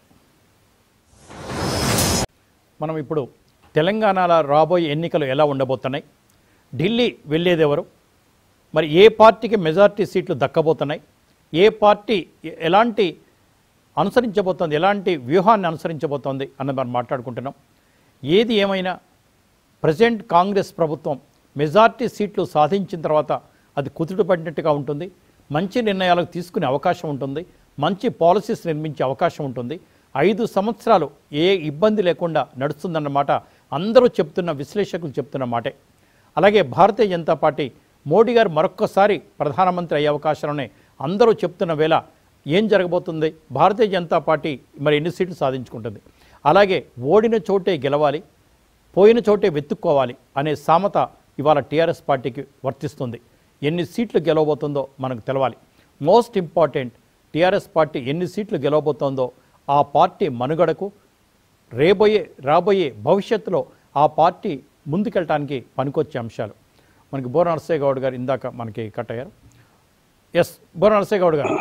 మనం ఇప్పుడు తెలంగాణలో రాబోయే ఎన్నికలు ఎలా ఉండబోతున్నాయి ఢిల్లీ వెళ్ళేది ఎవరు మరి ఏ పార్టీకి మెజారిటీ సీట్లు దక్కబోతున్నాయి ఏ పార్టీ ఎ- ఎలాంటి అనుసరించబోతోంది ఎలాంటి వ్యూహాన్ని అనుసరించబోతోంది అన్నది మనం మాట్లాడుకుంటున్నాం ఏది ఏమైనా ప్రజెంట్ కాంగ్రెస్ ప్రభుత్వం మెజార్టీ సీట్లు సాధించిన తర్వాత అది కుదుట పడినట్టుగా ఉంటుంది మంచి నిర్ణయాలకు తీసుకునే అవకాశం ఉంటుంది మంచి పాలసీస్ నిర్మించే అవకాశం ఉంటుంది ఐదు సంవత్సరాలు ఏ ఇబ్బంది లేకుండా నడుస్తుందన్నమాట అందరూ చెప్తున్న విశ్లేషకులు చెప్తున్న మాటే అలాగే భారతీయ జనతా పార్టీ మోడీ గారు మరొక్కసారి ప్రధానమంత్రి అయ్యే అవకాశాలనే అందరూ చెప్తున్న వేళ ఏం జరగబోతుంది భారతీయ జనతా పార్టీ మరి ఎన్ని సీట్లు సాధించుకుంటుంది అలాగే ఓడిన చోటే గెలవాలి పోయిన చోటే వెతుక్కోవాలి అనే సామెత ఇవాళ టీఆర్ఎస్ పార్టీకి వర్తిస్తుంది ఎన్ని సీట్లు గెలవబోతుందో మనకు తెలవాలి మోస్ట్ ఇంపార్టెంట్ టీఆర్ఎస్ పార్టీ ఎన్ని సీట్లు గెలవబోతోందో ఆ పార్టీ మనుగడకు రేబోయే రాబోయే భవిష్యత్తులో ఆ పార్టీ ముందుకెళ్ళటానికి పనికొచ్చే అంశాలు మనకి బోర నరసయ్య గౌడ్ గారు ఇందాక మనకి కట్ అయ్యారు ఎస్ బోర నరసయ్య గౌడ్ గారు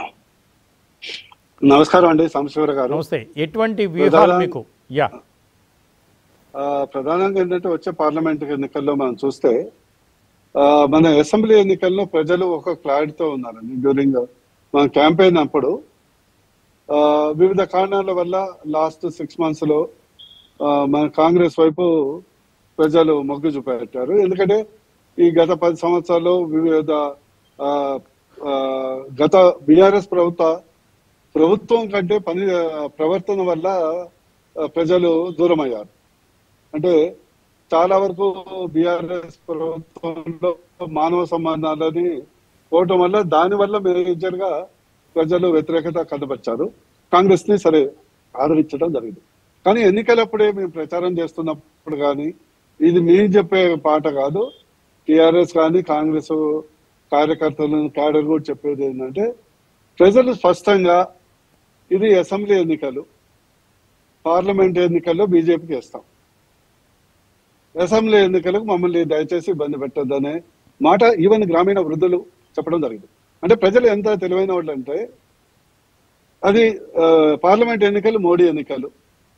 నమస్కారం అండి సాంబశివర గారు నమస్తే ఎటువంటి వ్యూహాలు ప్రధాన- మీకు యా ఆ, ప్రధానంగా ఏంటంటే వచ్చే పార్లమెంట్ ఎన్నికల్లో మనం చూస్తే ఆ, మన అసెంబ్లీ ఎన్నికల్లో ప్రజలు ఒక క్లారిటీతో ఉన్నారండి డ్యూరింగ్ మన క్యాంపెయిన్ అప్పుడు ఆ, వివిధ కారణాల వల్ల లాస్ట్ సిక్స్ మంత్స్ లో ఆ, మన కాంగ్రెస్ వైపు ప్రజలు మొగ్గు చూపెట్టారు ఎందుకంటే ఈ గత పది సంవత్సరాల్లో వివిధ ఆ, ఆ, గత బీఆర్ఎస్ ప్రభుత్వ ప్రభుత్వం కంటే పని ప్రవర్తన వల్ల ఆ, ప్రజలు దూరం అయ్యారు అంటే చాలా వరకు బీఆర్ఎస్ ప్రభుత్వంలో మానవ సంబంధాలని పోవటం వల్ల దాని వల్ల మేజర్ గా ప్రజలు వ్యతిరేకత కనబరిచారు కాంగ్రెస్ ని సరే ఆదరించడం జరిగింది కానీ ఎన్నికలప్పుడే మేము ప్రచారం చేస్తున్నప్పుడు కానీ ఇది మేము చెప్పే పాట కాదు టిఆర్ఎస్ కానీ కాంగ్రెస్ కార్యకర్తలు క్యాడర్ కూడా చెప్పేది ఏంటంటే ప్రజలు స్పష్టంగా ఇది అసెంబ్లీ ఎన్నికలు పార్లమెంట్ ఎన్నికల్లో బీజేపీకి వేస్తాం అసెంబ్లీ ఎన్నికలకు మమ్మల్ని దయచేసి ఇబ్బంది పెట్టొద్దనే మాట ఈవెన్ గ్రామీణ వృద్ధులు చెప్పడం జరిగింది అంటే ప్రజలు ఎంత తెలివైన వాళ్ళు అంటే అది ఆ, పార్లమెంట్ ఎన్నికలు మోడీ ఎన్నికలు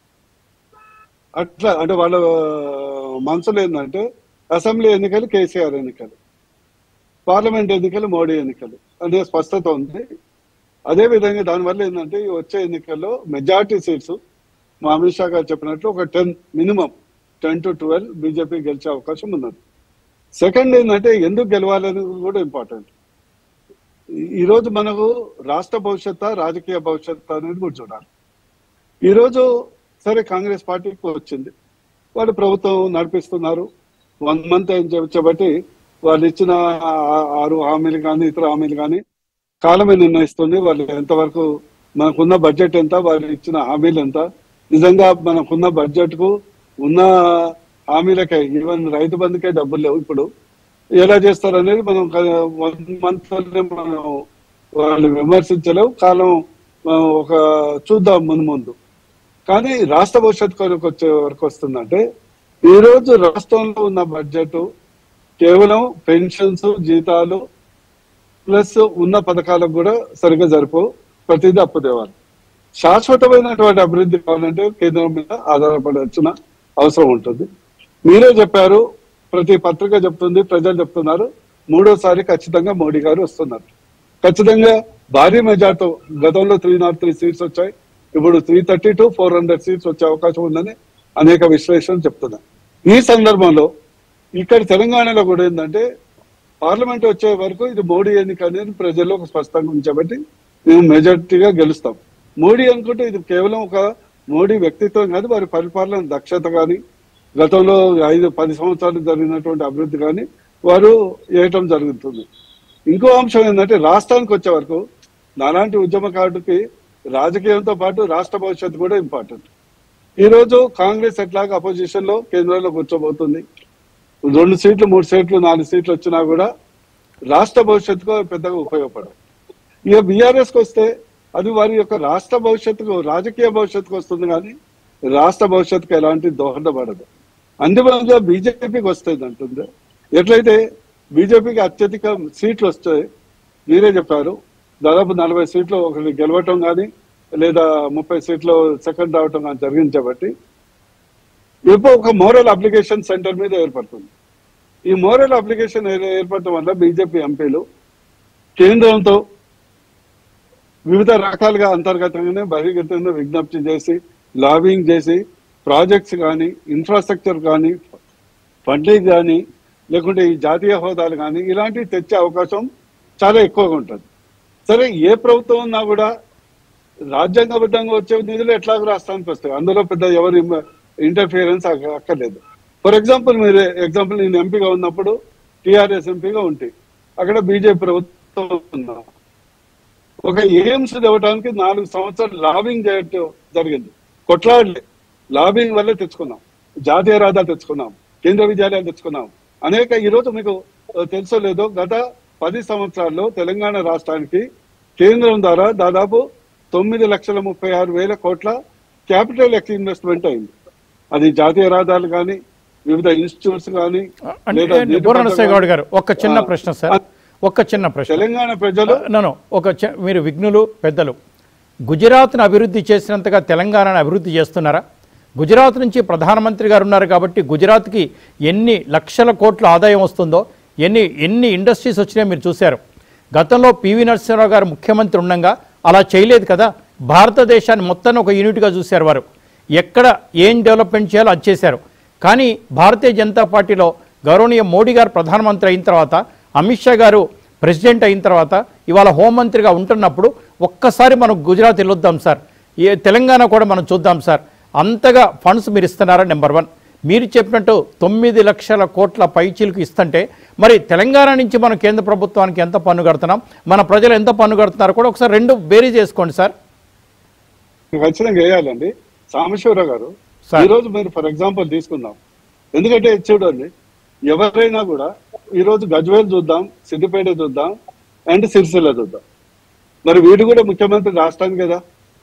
అట్లా అంటే వాళ్ళ మనసులో ఏంటంటే అసెంబ్లీ ఎన్నికలు కేసీఆర్ ఎన్నికలు పార్లమెంట్ ఎన్నికలు మోడీ ఎన్నికలు అనే స్పష్టత ఉంది అదే విధంగా దానివల్ల ఏంటంటే ఈ వచ్చే ఎన్నికల్లో మెజార్టీ సీట్స్ మా అమిత్ షా గారు చెప్పినట్లు ఒక ten minimum ten to twelve BJP గెలిచే అవకాశం ఉన్నది సెకండ్ ఏంటంటే ఎందుకు గెలవాలనేది కూడా ఇంపార్టెంట్ ఈ రోజు మనకు రాష్ట్ర భవిష్యత్ రాజకీయ భవిష్యత్ అనేది కూడా చూడాలి ఈ రోజు సరే కాంగ్రెస్ పార్టీకి వచ్చింది వాళ్ళు ప్రభుత్వం నడిపిస్తున్నారు వన్ మంత్ అని చెప్పబట్టి వాళ్ళు ఇచ్చిన ఆ- ఆరు హామీలు కానీ ఇతర హామీలు కానీ కాలమే నిర్ణయిస్తుంది వాళ్ళు ఎంతవరకు మనకున్న బడ్జెట్ ఎంత వాళ్ళు ఇచ్చిన హామీలు ఎంత నిజంగా మనకున్న బడ్జెట్ కు ఉన్న హామీలకే ఈవెన్ రైతు బంధుకే డబ్బులు లేవు ఇప్పుడు ఎలా చేస్తారు అనేది మనం వన్ మంత్ మనం వాళ్ళు విమర్శించలేవు కాలం ఆ, ఒక చూద్దాం ముందు ముందు కానీ రాష్ట్ర భవిష్యత్ కొరకు వచ్చే వరకు వస్తుందంటే ఈ రోజు రాష్ట్రంలో ఉన్న బడ్జెట్ కేవలం పెన్షన్స్ జీతాలు ప్లస్ ఉన్న పథకాలకు కూడా సరిగ్గా సరిపోవు ప్రతిదీ అప్పు తేవాలి శాశ్వతమైనటువంటి అభివృద్ధి కావాలంటే కేంద్రం మీద ఆధారపడాల్సిన అవసరం ఉంటుంది మీరే చెప్పారు ప్రతి పత్రిక చెప్తుంది ప్రజలు చెప్తున్నారు మూడోసారి ఖచ్చితంగా మోడీ గారు వస్తున్నారు ఖచ్చితంగా భారీ మెజార్టీతో గతంలో త్రీ నాట్ త్రీ సీట్స్ వచ్చాయి ఇప్పుడు three thirty to four hundred seats వచ్చే అవకాశం ఉందని అనేక విశ్లేషణలు చెప్తున్నాయి ఈ సందర్భంలో ఇక్కడ తెలంగాణలో కూడా ఏంటంటే పార్లమెంట్ వచ్చే వరకు ఇది మోడీ ఎన్నిక అనేది ప్రజల్లో ఒక స్పష్టంగా ఉంచబట్టి మేము మెజార్టీగా గెలుస్తాం మోడీ అనుకుంటే ఇది కేవలం ఒక మోడీ వ్యక్తిత్వం కాదు వారి పరిపాలన దక్షత కానీ గతంలో ఐదు పది సంవత్సరాలు జరిగినటువంటి అభివృద్ధి కానీ వారు వేయటం జరుగుతుంది ఇంకో అంశం ఏంటంటే రాష్ట్రానికి వచ్చే వరకు నాలాంటి ఉద్యమకారుడికి రాజకీయంతో పాటు రాష్ట్ర భవిష్యత్తు కూడా ఇంపార్టెంట్ ఈ రోజు కాంగ్రెస్ ఎట్లాగా అపోజిషన్ లో కేంద్రంలో కూర్చోబోతుంది రెండు సీట్లు మూడు సీట్లు నాలుగు సీట్లు వచ్చినా కూడా రాష్ట్ర భవిష్యత్తుకు అవి పెద్దగా ఉపయోగపడవు ఇక బీఆర్ఎస్ కి వస్తే అది వారి యొక్క రాష్ట్ర భవిష్యత్తుకు రాజకీయ భవిష్యత్తుకు వస్తుంది కానీ రాష్ట్ర భవిష్యత్తుకు ఎలాంటి దోహదపడదు అందువల్ల బీజేపీకి వస్తుంది అంటుంది ఎట్లయితే బీజేపీకి అత్యధిక సీట్లు వస్తాయి మీరే చెప్పారు దాదాపు నలభై సీట్లు ఒకటి గెలవటం కానీ లేదా ముప్పై సీట్లు సెకండ్ రావటం కానీ జరిగింది కాబట్టి ఇప్పుడు ఒక మోరల్ అప్లికేషన్ సెంటర్ మీద ఏర్పడుతుంది ఈ మోరల్ అప్లికేషన్ ఏ- ఏర్పడటం వల్ల బీజేపీ ఎంపీలు కేంద్రంతో వివిధ రకాలుగా అంతర్గతంగానే బహిర్గతంగా విజ్ఞప్తి చేసి లాబింగ్ చేసి ప్రాజెక్ట్స్ కానీ ఇన్ఫ్రాస్ట్రక్చర్ కానీ ఫండింగ్ కానీ లేకుంటే ఈ జాతీయ హోదాలు కానీ ఇలాంటివి తెచ్చే అవకాశం చాలా ఎక్కువగా ఉంటుంది సరే ఏ ప్రభుత్వం ఉన్నా కూడా రాజ్యాంగబద్ధంగా వచ్చే నిధులు ఎట్లాగో రాష్ట్రానికి వస్తాయి అందులో పెద్ద ఎవరి ఇంటర్ఫియరెన్స్ అక్కర్లేదు ఫర్ ఎగ్జాంపుల్ మీరు ఎగ్జాంపుల్ నేను ఎంపీగా ఉన్నప్పుడు టిఆర్ఎస్ ఎంపీగా ఉంటే అక్కడ బీజేపీ ప్రభుత్వం ఉన్నా ఒక ఎయిమ్స్ ఇవ్వడానికి నాలుగు సంవత్సరాలు లాబింగ్ చేయటం జరిగింది కొట్లాడలే లాబింగ్ వల్లే తెచ్చుకున్నాం జాతీయ రహదారులు తెచ్చుకున్నాం కేంద్ర విద్యాలయాలు తెచ్చుకున్నాం అనేక ఈ రోజు మీకు ఆ, తెలుసో లేదో గత పది సంవత్సరాల్లో తెలంగాణ రాష్ట్రానికి కేంద్రం ద్వారా దాదాపు తొమ్మిది లక్షల ముప్పై ఆరు వేల కోట్ల క్యాపిటల్ ఎక్స్ ఇన్వెస్ట్మెంట్ అయింది అది జాతీయ రహదారులు కానీ వివిధ ఇన్స్టిట్యూట్స్ కానీ అంటే బూరణసాయి గౌడ్ గారు ఒక చిన్న ఆ, ప్రశ్న సార్ ఒక చిన్న ప్రశ్న తెలంగాణ ప్రజలు నన్ను ఒక చి- మీరు విఘ్నులు పెద్దలు గుజరాత్ను అభివృద్ధి చేసినంతగా తెలంగాణను అభివృద్ధి చేస్తున్నారా గుజరాత్ నుంచి ప్రధానమంత్రి గారు ఉన్నారు కాబట్టి గుజరాత్కి ఎన్ని లక్షల కోట్ల ఆదాయం వస్తుందో ఎన్ని ఎన్ని ఇండస్ట్రీస్ వచ్చినాయో మీరు చూశారు గతంలో పివి నరసింహరావు గారు ముఖ్యమంత్రి ఉండగా అలా చేయలేదు కదా భారతదేశాన్ని మొత్తాన్ని ఒక యూనిట్గా చూశారు వారు ఎక్కడ ఏం డెవలప్మెంట్ చేయాలో అది చేశారు కానీ భారతీయ జనతా పార్టీలో గౌరవనీయ మోడీ గారు ప్రధానమంత్రి అయిన తర్వాత అమిత్ షా గారు ప్రెసిడెంట్ అయిన తర్వాత ఇవాళ హోంమంత్రిగా ఉంటున్నప్పుడు ఒక్కసారి మనం గుజరాత్ వెళ్ళొద్దాం సార్ ఏ తెలంగాణ కూడా మనం చూద్దాం సార్ అంతగా ఫండ్స్ మీరు ఇస్తున్నారా నెంబర్ వన్ మీరు చెప్పినట్టు తొమ్మిది లక్షల కోట్ల పైచీలకు ఇస్తుంటే మరి తెలంగాణ నుంచి మనం కేంద్ర ప్రభుత్వానికి ఎంత పన్ను కడుతున్నాం మన ప్రజలు ఎంత పన్ను కడుతున్నారో కూడా ఒకసారి రెండు బేరీ చేసుకోండి సార్ ఖచ్చితంగా వేయాలండి సాంబశివరావు గారు సార్. ఈ రోజు మీరు ఫర్ ఎగ్జాంపుల్ తీసుకుందాం ఎందుకంటే చూడండి ఎవరైనా కూడా ఈ రోజు గజ్వేల్ చూద్దాం సిద్దిపేట చూద్దాం అండ్ సిరిసిల్ల చూద్దాం మరి వీడు కూడా ముఖ్యమంత్రి రాష్ట్రానికి కదా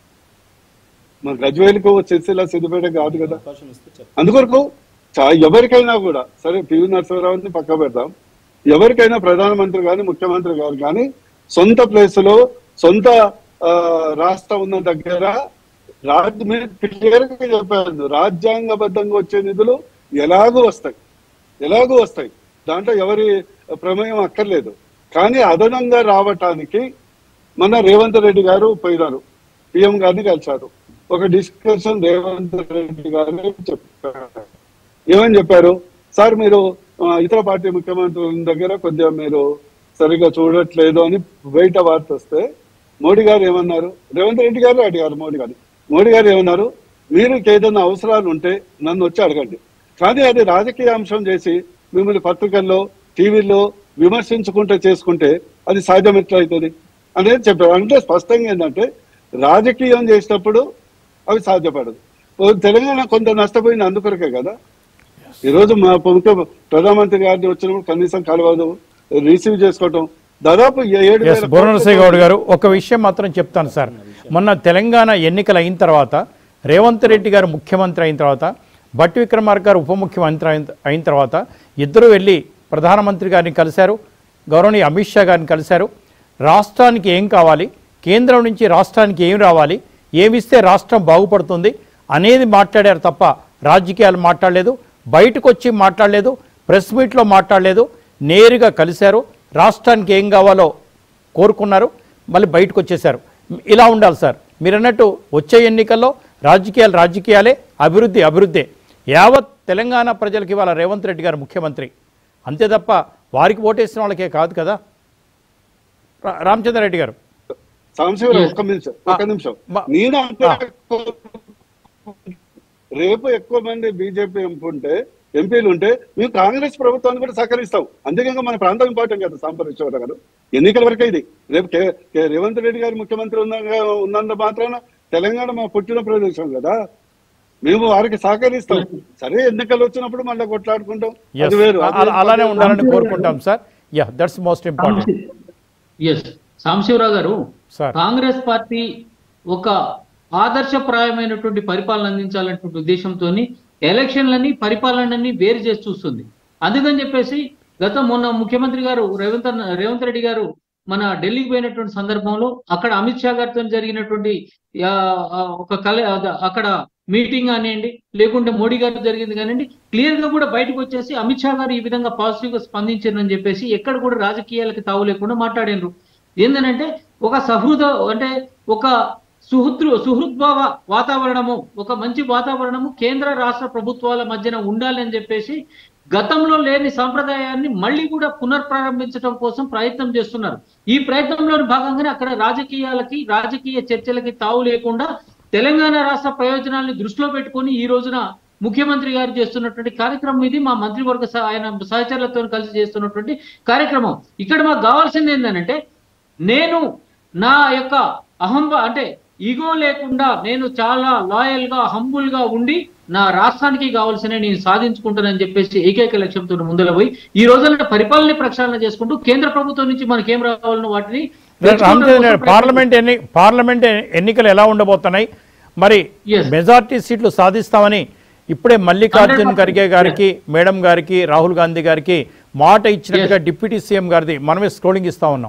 మరి గజ్వేల్కు సిరిసిల్ల సిద్దిపేట కాదు కదా అందుకొరకు చా- ఎవరికైనా కూడా సరే పివి నరసింహరావుని పక్క పెడదాం ఎవరికైనా ప్రధానమంత్రి కానీ ముఖ్యమంత్రి గారు కానీ సొంత ప్లేస్ లో సొంత ఆ, రాష్ట్రం ఉన్న దగ్గర రాజ్య మీరు క్లియర్ గా చెప్పారు రాజ్యాంగబద్ధంగా వచ్చే నిధులు ఎలాగూ వస్తాయి ఎలాగూ వస్తాయి దాంట్లో ఎవరి ప్రమేయం అక్కర్లేదు కానీ అదనంగా రావటానికి మన రేవంత్ రెడ్డి గారు పోయినారు పిఎం గారిని కలిశారు ఒక డిస్కషన్ రేవంత్ రెడ్డి గారు చెప్పారు ఏమని చెప్పారు సార్ మీరు ఆ, ఇతర పార్టీ ముఖ్యమంత్రుల దగ్గర కొద్దిగా మీరు సరిగా చూడట్లేదు అని బయట వార్త వస్తే మోడీ గారు ఏమన్నారు రేవంత్ రెడ్డి గారు అడిగారు మోడీ గారు మోడీ గారు ఏమన్నారు మీరు ఏదైనా అవసరాలు ఉంటే నన్ను వచ్చి అడగండి కానీ అది రాజకీయ అంశం చేసి మిమ్మల్ని పత్రికల్లో టీవీల్లో విమర్శించుకుంటే చేసుకుంటే అది సాధ్యం ఎట్లయితుంది అనేది చెప్పారు అంటే స్పష్టంగా ఏంటంటే రాజకీయం చేసినప్పుడు అవి సాధ్యపడదు ఓ తెలంగాణ కొంత నష్టపోయింది అందుకొరకే కదా ఈ రోజు మా ముఖ్య ప్రధానమంత్రి గారిని వచ్చినప్పుడు కనీసం కలవదు రిసీవ్ చేసుకోవటం దాదాపు ఏడు ఎస్ వేల బుర్రనరసింహ గౌడ్ గారు ఒక విషయం మాత్రం చెప్తాను సార్ మొన్న తెలంగాణ ఎన్నికలు అయిన తర్వాత రేవంత్ రెడ్డి గారు ముఖ్యమంత్రి అయిన తర్వాత భట్టి విక్రమార్క గారు ఉప ముఖ్యమంత్రి అయిన- అయిన తర్వాత ఇద్దరు వెళ్ళి ప్రధానమంత్రి గారిని కలిశారు గౌరవనీయ అమిత్ షా గారిని కలిశారు రాష్ట్రానికి ఏం కావాలి కేంద్రం నుంచి రాష్ట్రానికి ఏం రావాలి ఏమిస్తే రాష్ట్రం బాగుపడుతుంది అనేది మాట్లాడారు తప్ప రాజకీయాలు మాట్లాడలేదు బయటకు వచ్చి మాట్లాడలేదు ప్రెస్ మీట్లో మాట్లాడలేదు నేరుగా కలిశారు రాష్ట్రానికి ఏం కావాలో కోరుకున్నారు మళ్ళీ బయటకు వచ్చేశారు ఇలా ఉండాలి సార్ మీరు అన్నట్టు వచ్చే ఎన్నికల్లో రాజకీయాలు రాజకీయాలే అభివృద్ధి అభివృద్ధి యావత్ తెలంగాణ ప్రజలకు ఇవాళ రేవంత్ రెడ్డి గారు ముఖ్యమంత్రి అంతే తప్ప వారికి ఓటేసిన వాళ్ళకే కాదు కదా రా- రామచంద్రారెడ్డి గారు సాంశివరావు ఒక్క నిమిషం ఒక్క ఆ, నిమిషం మా- నేను అంటే ఆ. రేపు ఎక్కువ మంది బీజేపీ ఎంపీ ఉంటే ఎంపీలు ఉంటే మేము కాంగ్రెస్ ప్రభుత్వాన్ని కూడా సహకరిస్తాం అందుకే మన ప్రాంతం ఇంపార్టెంట్ కదా సాంబరేశ్వర గారు ఎన్నికల వరకే ఇది రేపు కే- కే- రేవంత్ రెడ్డి గారు ముఖ్యమంత్రి ఉన్న ఉన్నంత మాత్రాన తెలంగాణ మా పుట్టిన ప్రదేశం కదా మేము వారికి సహకరిస్తాం సరే ఎన్నికలు వచ్చినప్పుడు మళ్ళీ కొట్లాడుకుంటాం Yes. అది వేరు అది అలా- అలానే ఉండాలని కోరుకుంటాం sir ya that's most important yes Sambasivarao garu sir Congress party ఒక ఆదర్శప్రాయమైనటువంటి పరిపాలన అందించాలనేటువంటి ఉద్దేశంతో ఎలక్షన్లని పరిపాలనని వేరు చేసి చూస్తుంది అందుకని చెప్పేసి గత మొన్న ముఖ్యమంత్రి గారు రేవంత్ అన్న- రేవంత్ రెడ్డి గారు మన ఢిల్లీకి పోయినటువంటి సందర్భంలో అక్కడ అమిత్ షా గారితో జరిగినటువంటి ఆ, ఆ, ఒక కల అద- అక్కడ మీటింగ్ కానివ్వండి లేకుంటే మోడీ గారితో జరిగింది కానివ్వండి క్లియర్ గా కూడా బయటకు వచ్చేసి అమిత్ షా గారు ఈ విధంగా పాజిటివ్ గా స్పందించారని చెప్పేసి ఎక్కడ కూడా రాజకీయాలకి తావు లేకుండా మాట్లాడినారు ఏంటంటే ఒక సహృద అంటే ఒక సుహృద్ సుహృద్భావ వాతావరణము ఒక మంచి వాతావరణము కేంద్ర రాష్ట్ర ప్రభుత్వాల మధ్యన ఉండాలి అని చెప్పేసి గతంలో లేని సంప్రదాయాన్ని మళ్ళీ కూడా పునర్ప్రారంభించడం కోసం ప్రయత్నం చేస్తున్నారు ఈ ప్రయత్నంలో భాగంగానే అక్కడ రాజకీయాలకి రాజకీయ చర్చలకి తావు లేకుండా తెలంగాణ రాష్ట్ర ప్రయోజనాల్ని దృష్టిలో పెట్టుకొని ఈ రోజున ముఖ్యమంత్రి గారు చేస్తున్నటువంటి కార్యక్రమం ఇది మా మంత్రివర్గ సహ- ఆయన సహచరులతో కలిసి చేస్తున్నటువంటి కార్యక్రమం ఇక్కడ మాకు కావాల్సింది ఏంటంటే నేను నా యొక్క అహంబ అంటే ఈగో లేకుండా నేను చాలా లాయల్ గా హంబుల్ గా ఉండి నా రాష్ట్రానికి కావాల్సిన నేను సాధించుకుంటానని చెప్పేసి ఏకైక లక్ష్యంతో ముందర పోయి ఈ రోజున పరిపాలన ప్రక్షాళన చేసుకుంటూ కేంద్ర ప్రభుత్వం నుంచి మనకి ఏం రావాలన్న వాటిని తెచ్చుకోవడం రామచంద్ర కోసం పార్లమెంట్ ఎన్ని పార్లమెంట్ ఎన్నికలు ఎలా ఉండబోతున్నాయి మరి Yes. మెజార్టీ సీట్లు సాధిస్తామని ఇప్పుడే మల్లికార్జున్ ఖర్గే గారికి మేడం గారికి రాహుల్ గాంధీ గారికి మాట ఇచ్చినట్టుగా డిప్యూటీ సీఎం గారిది మనమే స్క్రోలింగ్ ఇస్తా ఉన్నాం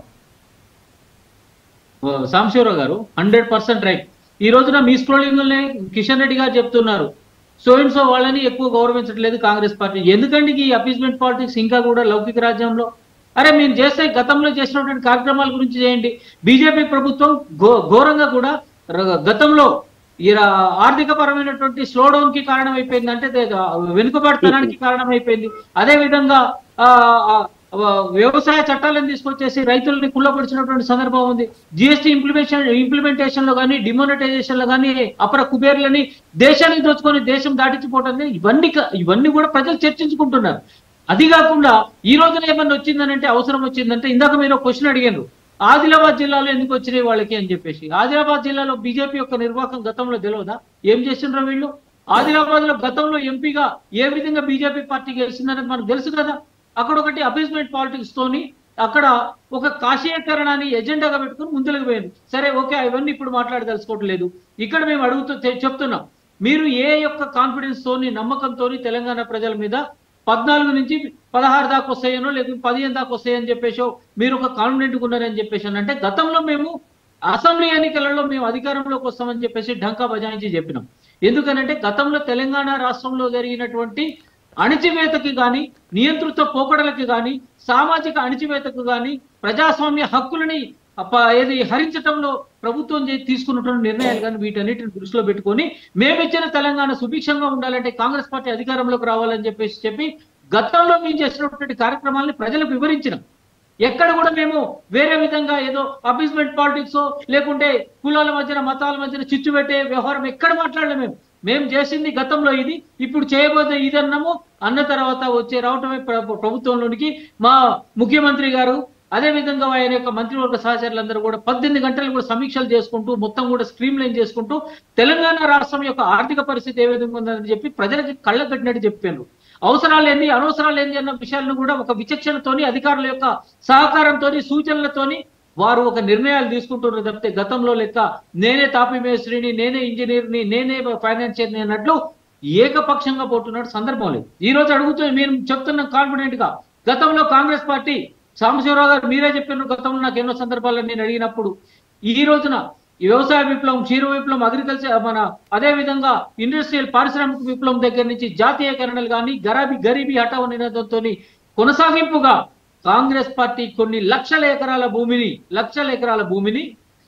సాంశివరావు గారు హండ్రెడ్ పర్సెంట్ రైట్ ఈ రోజున మీ స్క్రోలింగ్ కిషన్ రెడ్డి గారు చెప్తున్నారు సో అండ్ సో వాళ్ళని ఎక్కువ గౌరవించట్లేదు కాంగ్రెస్ పార్టీ ఎందుకండి ఈ అపీస్మెంట్ పాలిటిక్స్ ఇంకా కూడా లౌకిక రాజ్యంలో అరే మీరు చేస్తే గతంలో చేసినటువంటి కార్యక్రమాల గురించి చేయండి బీజేపీ ప్రభుత్వం ఘో- ఘోరంగా కూడా ర- గతంలో ఈ రా- ఆర్థిక పరమైనటువంటి స్లో డౌన్ కి కారణం అయిపోయింది అంటే దే- వెనుకబడతనానికి కారణం అయిపోయింది అదే విధంగా ఆ, ఆ, ఆ, వ్యవసాయ చట్టాలను తీసుకొచ్చేసి రైతుల్ని కుళ్ళపరిచినటువంటి సందర్భం ఉంది జిఎస్టీ ఇంప్లిమెంటేషన్ ఇంప్లిమెంటేషన్ లో కానీ డిమోనటైజేషన్ లో కానీ అపర కుబేర్లని దేశానికి దోచుకొని దేశం దాటించిపోవటం ఇవన్నీ క- ఇవన్నీ కూడా ప్రజలు చర్చించుకుంటున్నారు అది కాకుండా ఈ రోజున ఏమన్నా వచ్చిందనంటే అవసరం వచ్చిందంటే ఇందాక మీరు క్వశ్చన్ అడిగారు ఆదిలాబాద్ జిల్లాలో ఎందుకు వచ్చినాయి వాళ్ళకి అని చెప్పేసి ఆదిలాబాద్ జిల్లాలో బీజేపీ యొక్క నిర్వాహకం గతంలో తెలియదా ఏం చేసిండ్రో వీళ్ళు ఆదిలాబాద్ లో గతంలో ఎంపీగా ఏ విధంగా బీజేపీ పార్టీ గెలిచిందనేది మనకు తెలుసు కదా అక్కడ ఒకటి అపీస్మెంట్ పాలిటిక్స్ తోని అక్కడ ఒక కాశీకరణాన్ని ఎజెండాగా పెట్టుకుని ముందుకు పోయింది సరే ఓకే అవన్నీ ఇప్పుడు మాట్లాడదలుచుకోవట్లేదు ఇక్కడ మేము అడుగుతూ తె- చెప్తున్నాం మీరు ఏ యొక్క కాన్ఫిడెన్స్ తోని నమ్మకంతోని తెలంగాణ ప్రజల మీద పద్నాలుగు నుంచి పదహారు దాకా వస్తాయనో లేకపోతే పదిహేను దాకా వస్తాయని చెప్పేసో మీరు ఒక కాన్ఫిడెంట్ ఉన్నారని చెప్పేసి అని అంటే గతంలో మేము అసెంబ్లీ ఎన్నికలలో మేము అధికారంలోకి వస్తామని చెప్పేసి ఢంకా బజాయించి చెప్పినాం ఎందుకనంటే గతంలో తెలంగాణ రాష్ట్రంలో జరిగినటువంటి అణిచివేతకి గాని నియంతృత్వ పోకడలకి గాని సామాజిక అణిచివేతకు గాని ప్రజాస్వామ్య హక్కులని అప- ఏది హరించటంలో ప్రభుత్వం చే- తీసుకున్నటువంటి నిర్ణయాలు కానీ వీటన్నిటిని దృష్టిలో పెట్టుకొని మేమిచ్చిన తెలంగాణ సుభిక్షంగా ఉండాలంటే కాంగ్రెస్ పార్టీ అధికారంలోకి రావాలని చెప్పేసి చెప్పి గతంలో మేము చేసినటువంటి కార్యక్రమాలని ప్రజలకు వివరించినాం ఎక్కడ కూడా మేము వేరే విధంగా ఏదో అపీస్మెంట్ పాలిటిక్స్ లేకుంటే కులాల మధ్యన మతాల మధ్యన చిచ్చు పెట్టే వ్యవహారం ఎక్కడ మాట్లాడలేము మేము మేము చేసింది గతంలో ఇది ఇప్పుడు చేయబోతే ఇది అన్నాము అన్న తర్వాత వచ్చే రావటమే ప్ర- ప్రభుత్వంలోనికి మా ముఖ్యమంత్రి గారు అదే విధంగా ఆయన యొక్క మంత్రివర్గ సహచరులందరూ కూడా పద్దెనిమిది గంటలు కూడా సమీక్షలు చేసుకుంటూ మొత్తం కూడా స్ట్రీమ్ లైన్ చేసుకుంటూ తెలంగాణ రాష్ట్రం యొక్క ఆర్థిక పరిస్థితి ఏ విధంగా ఉందని చెప్పి ప్రజలకి కళ్ళ కట్టినట్టు చెప్పారు అవసరాలు ఏంది అనవసరాలు ఏంది అన్న విషయాలను కూడా ఒక విచక్షణతోని అధికారుల యొక్క సహకారంతోని సూచనలతోని వారు ఒక నిర్ణయాలు తీసుకుంటున్నారు తప్పితే గతంలో లెక్క నేనే తాపీ మేస్త్రిని నేనే ఇంజనీర్ని నేనే ఫైనాన్షియర్ని అన్నట్లు ఏకపక్షంగా పోతున్న సందర్భం లేదు ఈ రోజు అడుగుతూ మీరు చెప్తున్న కాన్ఫిడెంట్ గా గతంలో కాంగ్రెస్ పార్టీ సాంబశివరావు గారు మీరే చెప్పిన గతంలో నాకు ఎన్నో సందర్భాల్లో నేను అడిగినప్పుడు ఈ రోజున ఈ వ్యవసాయ విప్లవం క్షీర విప్లవం అగ్రికల్చర్ మన అదే విధంగా ఇండస్ట్రియల్ పారిశ్రామిక విప్లవం దగ్గర నుంచి జాతీయకరణలు కానీ గరాబీ గరీబీ హఠావు నినాదంతో కొనసాగింపుగా కాంగ్రెస్ పార్టీ కొన్ని లక్షల ఎకరాల భూమిని లక్షల ఎకరాల భూమిని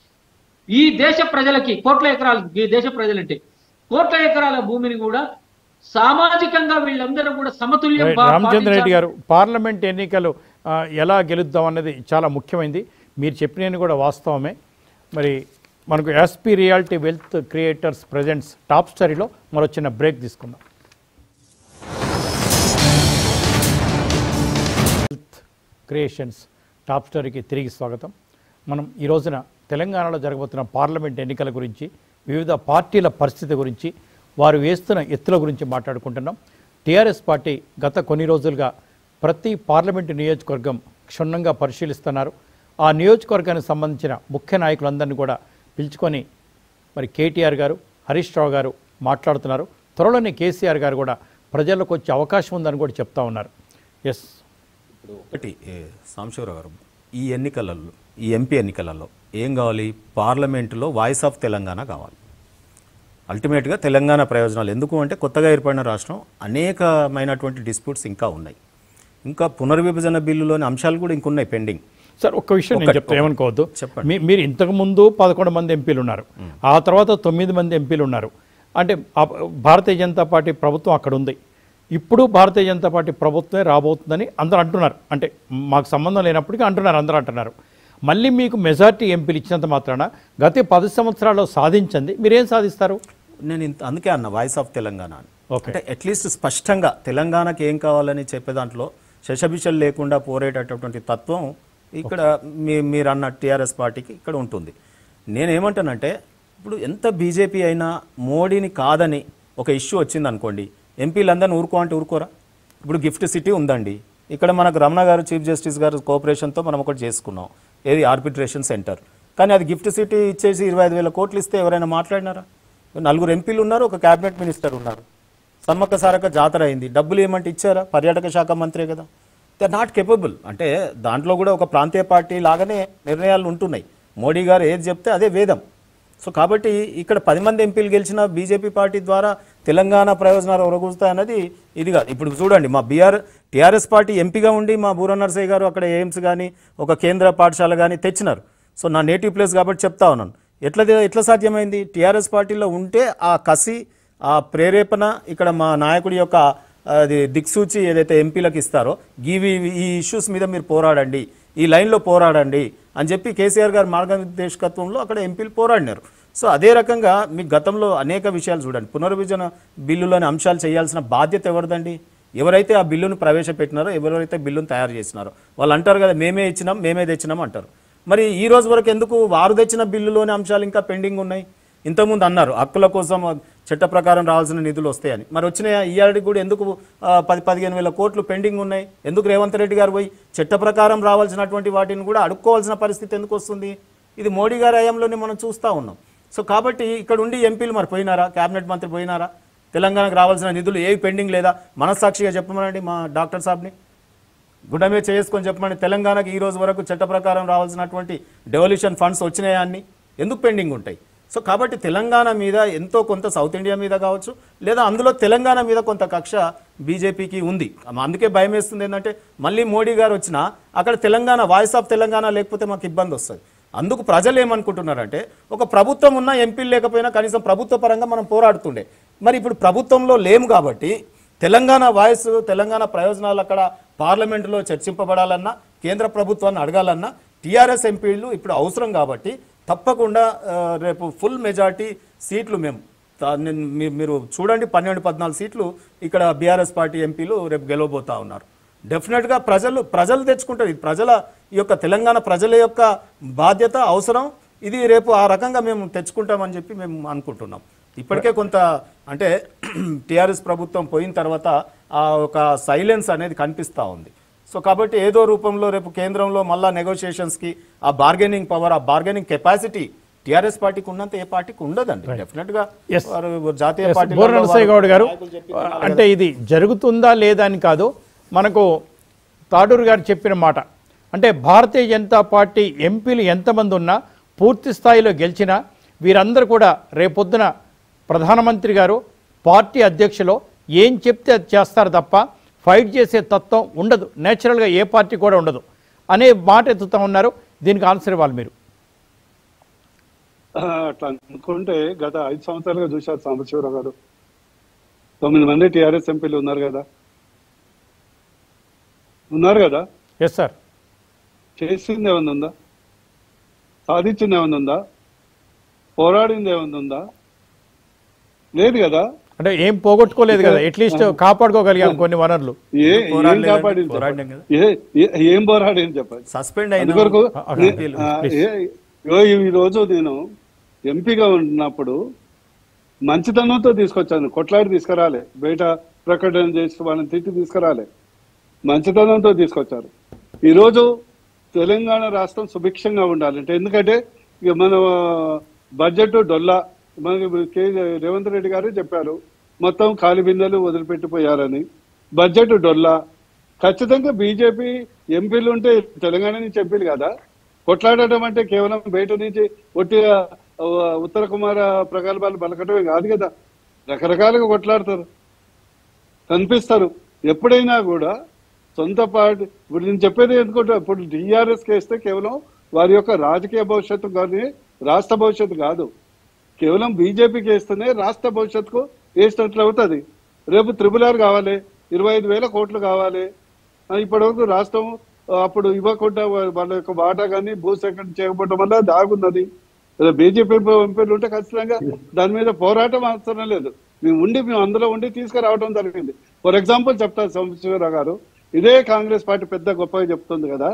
ఈ దేశ ప్రజలకి కోట్ల ఎకరాలు ఈ దేశ ప్రజలంటే కోట్ల ఎకరాల భూమిని కూడా సామాజికంగా వీళ్ళందరూ కూడా సమతుల్యం రైట్. పా- రామచంద్ర రెడ్డి పాటించాలి. గారు పార్లమెంట్ ఎన్నికలు ఆ, ఎలా గెలుద్దాం అన్నది చాలా ముఖ్యమైనది మీరు చెప్పినవి కూడా వాస్తవమే మరి మనకు SP reality wealth creators presents top స్టరీలో మరో చిన్న బ్రేక్ తీసుకుందాం వెల్త్ క్రియేషన్స్ టాప్ స్టోరీకి తిరిగి స్వాగతం మనం ఈ రోజున తెలంగాణలో జరగబోతున్న పార్లమెంట్ ఎన్నికల గురించి వివిధ పార్టీల పరిస్థితి గురించి వారు వేస్తున్న ఎత్తుల గురించి మాట్లాడుకుంటున్నాం టీఆర్ఎస్ పార్టీ గత కొన్ని రోజులుగా ప్రతి పార్లమెంటు నియోజకవర్గం క్షుణ్ణంగా పరిశీలిస్తున్నారు ఆ నియోజకవర్గానికి సంబంధించిన ముఖ్య నాయకులందరినీ కూడా పిలుచుకొని మరి కేటీఆర్ గారు హరీష్ రావు గారు మాట్లాడుతున్నారు త్వరలోనే కేసీఆర్ గారు కూడా ప్రజలకు వచ్చే అవకాశం ఉందని కూడా చెప్తా ఉన్నారు ఎస్ ఇప్పుడు ఒకటి ఏ, సాంబశివరావు గారు ఈ ఎన్నికలలో ఈ ఎంపీ ఎన్నికలలో ఏం కావాలి పార్లమెంటులో వాయిస్ ఆఫ్ తెలంగాణ కావాలి అల్టిమేట్గా తెలంగాణ ప్రయోజనాలు ఎందుకు అంటే కొత్తగా ఏర్పడిన రాష్ట్రం అనేకమైనటువంటి డిస్ప్యూట్స్ ఇంకా ఉన్నాయి ఇంకా పునర్విభజన బిల్లులోని అంశాలు కూడా ఇంకున్నాయి పెండింగ్ సార్ ఒక్క విషయం నేను ఒక్కటి, చెప్తా ఏమనుకోవద్దు చెప్పండి. మీ- మీరు ఇంతకు ముందు పదకొండు మంది ఎంపీలు ఉన్నారు ఆ తర్వాత తొమ్మిది మంది ఎంపీలు ఉన్నారు అంటే ఆ భారతీయ జనతా పార్టీ ప్రభుత్వం అక్కడ ఉంది ఇప్పుడు భారతీయ జనతా పార్టీ ప్రభుత్వమే రాబోతుందని అందరూ అంటున్నారు అంటే మాకు సంబంధం లేనప్పటికీ అంటున్నారు అందరూ అంటున్నారు మళ్ళీ మీకు మెజార్టీ ఎంపీలు ఇచ్చినంత మాత్రాన గత పది సంవత్సరాల్లో సాధించింది మీరేం సాధిస్తారు నేను ఇంత అందుకే అన్న వాయిస్ ఆఫ్ తెలంగాణ అని ఓకే అంటే అట్లీస్ట్ స్పష్టంగా తెలంగాణకి ఏం కావాలని చెప్పే దాంట్లో శశభిషలు లేకుండా పోరేటటువంటి తత్వం ఇక్కడ మీ మీరు అన్న టీఆర్ఎస్ పార్టీకి ఇక్కడ ఉంటుంది నేనేమంటానంటే ఇప్పుడు ఎంత బీజేపీ అయినా మోడీని కాదని ఒక ఇష్యూ వచ్చింది అనుకోండి ఎంపీలందరినీ ఊరుకో అంటే ఊరుకోరా ఇప్పుడు గిఫ్ట్ సిటీ ఉందండి ఇక్కడ మనకు రమణ గారు చీఫ్ జస్టిస్ గారు కోఆపరేషన్తో మనం ఒకటి చేసుకున్నాం ఏది ఆర్బిట్రేషన్ సెంటర్ కానీ అది గిఫ్ట్ సిటీ ఇచ్చేసి ఇరవై ఐదు వేల కోట్లు ఇస్తే ఎవరైనా మాట్లాడినారా నలుగురు ఎంపీలు ఉన్నారు ఒక క్యాబినెట్ మినిస్టర్ ఉన్నారు సమ్మక్క సారక్క జాతర అయింది డబ్బులు ఏమంటే ఇచ్చారా పర్యాటక శాఖ మంత్రే కదా దే ఆర్ నాట్ కేపబుల్ అంటే దాంట్లో కూడా ఒక ప్రాంతీయ పార్టీ లాగానే నిర్ణయాలు ఉంటున్నాయి మోడీ గారు ఏది చెప్తే అదే వేదం సో కాబట్టి ఇక్కడ పది మంది ఎంపీలు గెలిచిన బీజేపీ పార్టీ ద్వారా తెలంగాణ ప్రయోజనాలు ఒరగూస్తాయన్నది ఇది కాదు ఇప్పుడు చూడండి మా బీఆర్ టీఆర్ఎస్ పార్టీ ఎంపీగా ఉండి మా బూర నర్సయ్య గారు అక్కడ ఎయిమ్స్ కానీ ఒక కేంద్ర పాఠశాల కానీ తెచ్చినారు సో నా నేటివ్ ప్లేస్ కాబట్టి చెప్తా ఉన్నాను ఎట్లా ఎట్లా సాధ్యమైంది టీఆర్ఎస్ పార్టీలో ఉంటే ఆ కసి ఆ ప్రేరేపణ ఇక్కడ మా నాయకుడి యొక్క అది దిక్సూచి ఏదైతే ఎంపీలకు ఇస్తారో ఇవి ఈ ఇష్యూస్ మీద మీరు పోరాడండి ఈ లైన్లో పోరాడండి అని చెప్పి కేసీఆర్ గారు మార్గనిర్దేశకత్వంలో అక్కడ ఎంపీలు పోరాడినారు సో అదే రకంగా మీ గతంలో అనేక విషయాలు చూడండి పునర్విభజన బిల్లులోని అంశాలు చేయాల్సిన బాధ్యత ఎవరిదండి ఎవరైతే ఆ బిల్లును ప్రవేశపెట్టినారో ఎవరైతే బిల్లును తయారు చేసినారో వాళ్ళు అంటారు కదా మేమే ఇచ్చినాం మేమే తెచ్చినాం అంటారు మరి ఈ రోజు వరకు ఎందుకు వారు తెచ్చిన బిల్లులోని అంశాలు ఇంకా పెండింగ్ ఉన్నాయి ఇంతకుముందు అన్నారు హక్కుల కోసం చట్ట ప్రకారం రావాల్సిన నిధులు వస్తాయని మరి వచ్చినాయా ఈఆర్డీ కూడా ఎందుకు ఆ, పది పదిహేను వేల కోట్లు పెండింగ్ ఉన్నాయి ఎందుకు రేవంత్ రెడ్డి గారు పోయి చట్ట ప్రకారం రావాల్సినటువంటి వాటిని కూడా అడుక్కోవాల్సిన పరిస్థితి ఎందుకు వస్తుంది ఇది మోడీ గారి హయాంలోనే మనం చూస్తూ ఉన్నాం సో కాబట్టి ఇక్కడ ఉండి ఎంపీలు మరి పోయినారా కేబినెట్ మంత్రి పోయినారా తెలంగాణకు రావాల్సిన నిధులు ఏవి పెండింగ్ లేదా మనస్సాక్షిగా చెప్పమనండి మా డాక్టర్ సాబ్ని గుడమే చేసుకొని చెప్పమని తెలంగాణకి ఈ రోజు వరకు చట్ట ప్రకారం రావాల్సినటువంటి డెవల్యూషన్ ఫండ్స్ వచ్చినాయా అన్ని ఎందుకు పెండింగ్ ఉంటాయి సో కాబట్టి తెలంగాణ మీద ఎంతో కొంత సౌత్ ఇండియా మీద కావచ్చు లేదా అందులో తెలంగాణ మీద కొంత కక్ష బీజేపీకి ఉంది అందుకే భయం వేస్తుంది ఏంటంటే మళ్ళీ మోడీ గారు వచ్చినా అక్కడ తెలంగాణ వాయిస్ ఆఫ్ తెలంగాణ లేకపోతే మాకు ఇబ్బంది వస్తుంది అందుకు ప్రజలు ఏమనుకుంటున్నారంటే ఒక ప్రభుత్వం ఉన్నా ఎంపీలు లేకపోయినా కనీసం ప్రభుత్వ పరంగా మనం పోరాడుతుండే మరి ఇప్పుడు ప్రభుత్వంలో లేము కాబట్టి తెలంగాణ వాయిస్ తెలంగాణ ప్రయోజనాలు అక్కడ పార్లమెంటులో చర్చింపబడాలన్నా కేంద్ర ప్రభుత్వాన్ని అడగాలన్నా టీఆర్ఎస్ ఎంపీలు ఇప్పుడు అవసరం కాబట్టి తప్పకుండా ఆ, రేపు ఫుల్ మెజార్టీ సీట్లు మేము తా- నేను మీ- మీరు చూడండి పన్నెండు పద్నాలుగు సీట్లు ఇక్కడ బీఆర్ఎస్ పార్టీ ఎంపీలు రేపు గెలవబోతా ఉన్నారు డెఫినెట్గా ప్రజలు ప్రజలు తెచ్చుకుంటారు ఇది ప్రజల ఈ యొక్క తెలంగాణ ప్రజల యొక్క బాధ్యత అవసరం ఇది రేపు ఆ రకంగా మేము తెచ్చుకుంటామని చెప్పి మేము అనుకుంటున్నాం ఇప్పటికే కొంత అంటే టీఆర్ఎస్ ప్రభుత్వం పోయిన తర్వాత ఆ ఒక సైలెన్స్ అనేది కనిపిస్తూ ఉంది సో కాబట్టి ఏదో రూపంలో రేపు కేంద్రంలో మళ్ళా నెగోషియేషన్స్కి ఆ బార్గెనింగ్ పవర్ ఆ బార్గెనింగ్ కెపాసిటీ టీఆర్ఎస్ పార్టీకి ఉన్నంత ఏ పార్టీకి ఉండదండి డెఫినెట్గా Yes. వారు జాతీయ ఎస్, పార్టీ బోర నరసయ్య గౌడ్ గారు అంటే ఇది జరుగుతుందా లేదా అని కాదు మనకు తాడూరు గారు చెప్పిన మాట అంటే భారతీయ జనతా పార్టీ ఎంపీలు ఎంతమంది ఉన్నా పూర్తి స్థాయిలో గెలిచినా వీరందరూ కూడా రేపొద్దున ప్రధానమంత్రి గారు పార్టీ అధ్యక్షులు ఏం చెప్తే అది చేస్తారు తప్ప ఫైట్ చేసే తత్వం ఉండదు నేచురల్గా ఏ పార్టీ కూడా ఉండదు అనే మాట ఎత్తుతా ఉన్నారు దీనికి ఆన్సర్ ఇవ్వాలి మీరు ఆ, అట్లా అనుకుంటే గత ఐదు సంవత్సరాలుగా చూశారు సాంబశివరావు గారు తొమ్మిది మంది టీఆర్ఎస్ ఎంపీలు ఉన్నారు కదా ఉన్నారు కదా ఎస్ సార్ చేసింది ఏమైనా ఉందా సాధించింది ఏమైనా ఉందా పోరాడింది ఏమైనా ఉందా లేదు కదా అంటే ఏం పోగొట్టుకోలేదు కదా అట్లీస్ట్ కాపాడుకోగలిగాం కొన్ని వనరులు ఏ ఏం పోరాడలేదండి, కాపాడింది పోరాడినాం చెప్పండి. ఏ ఏ- ఏం పోరాడింది చెప్పండి సస్పెండ్ అయిన అందుకొరకు నే- ఎంపీలు. ఆ, ఏ- ఇగో ఈ రోజు నేను ఎంపీగా ఉన్నప్పుడు మంచితనంతో తీసుకొచ్చాను కొట్లాడి తీసుకురాలే బయట ప్రకటన చేసి వాళ్ళని తిట్టి తీసుకురాలే మంచితనంతో తీసుకొచ్చారు ఈరోజు తెలంగాణ రాష్ట్రం సుభిక్షంగా ఉండాలంటే ఎందుకంటే ఇక మన బడ్జెట్ డొల్లా మనకి కే రేవంత్ రెడ్డి గారు చెప్పారు మొత్తం ఖాళీ బిందెలు వదిలిపెట్టిపోయారని బడ్జెట్ డొల్లా ఖచ్చితంగా బీజేపీ ఎంపీలు ఉంటే తెలంగాణ నుంచి ఎంపీలు కదా కొట్లాడటం అంటే కేవలం బయట నుంచి ఒట్టిగా ఆ, ఉత్తర కుమార ప్రగల్భాలు పలకటమే కాదు కదా రకరకాలుగా కొట్లాడతారు కనిపిస్తారు ఎప్పుడైనా కూడా సొంత పార్టీ ఇప్పుడు నేను చెప్పేది ఎందుకంటే ఇప్పుడు టీఆర్ఎస్ వేస్తే కేవలం వారి యొక్క రాజకీయ భవిష్యత్తు కానీ రాష్ట్ర భవిష్యత్తు కాదు కేవలం బీజేపీకి వేస్తేనే రాష్ట్ర భవిష్యత్తుకు వేసినట్లు అవుతుంది రేపు త్రిపుల్ ఆర్ కావాలి ఇరవై ఐదు వేల కోట్లు కావాలి ఆ, ఇప్పటివరకు రాష్ట్రం ఆ, అప్పుడు ఇవ్వకుండా వా- వాళ్ళ యొక్క వాటా కానీ భూసేకరణ చేయకపోవడం వల్ల దాగున్నది బీజేపీ ఎంపీలు ఉంటే ఖచ్చితంగా దాని మీద పోరాటం అవసరం లేదు మేము ఉండి మేము అందులో ఉండి తీసుకురావడం జరిగింది ఫర్ ఎగ్జాంపుల్ చెప్తాను సోమశివరావు గారు ఇదే కాంగ్రెస్ పార్టీ పెద్ద గొప్పగా చెప్తుంది కదా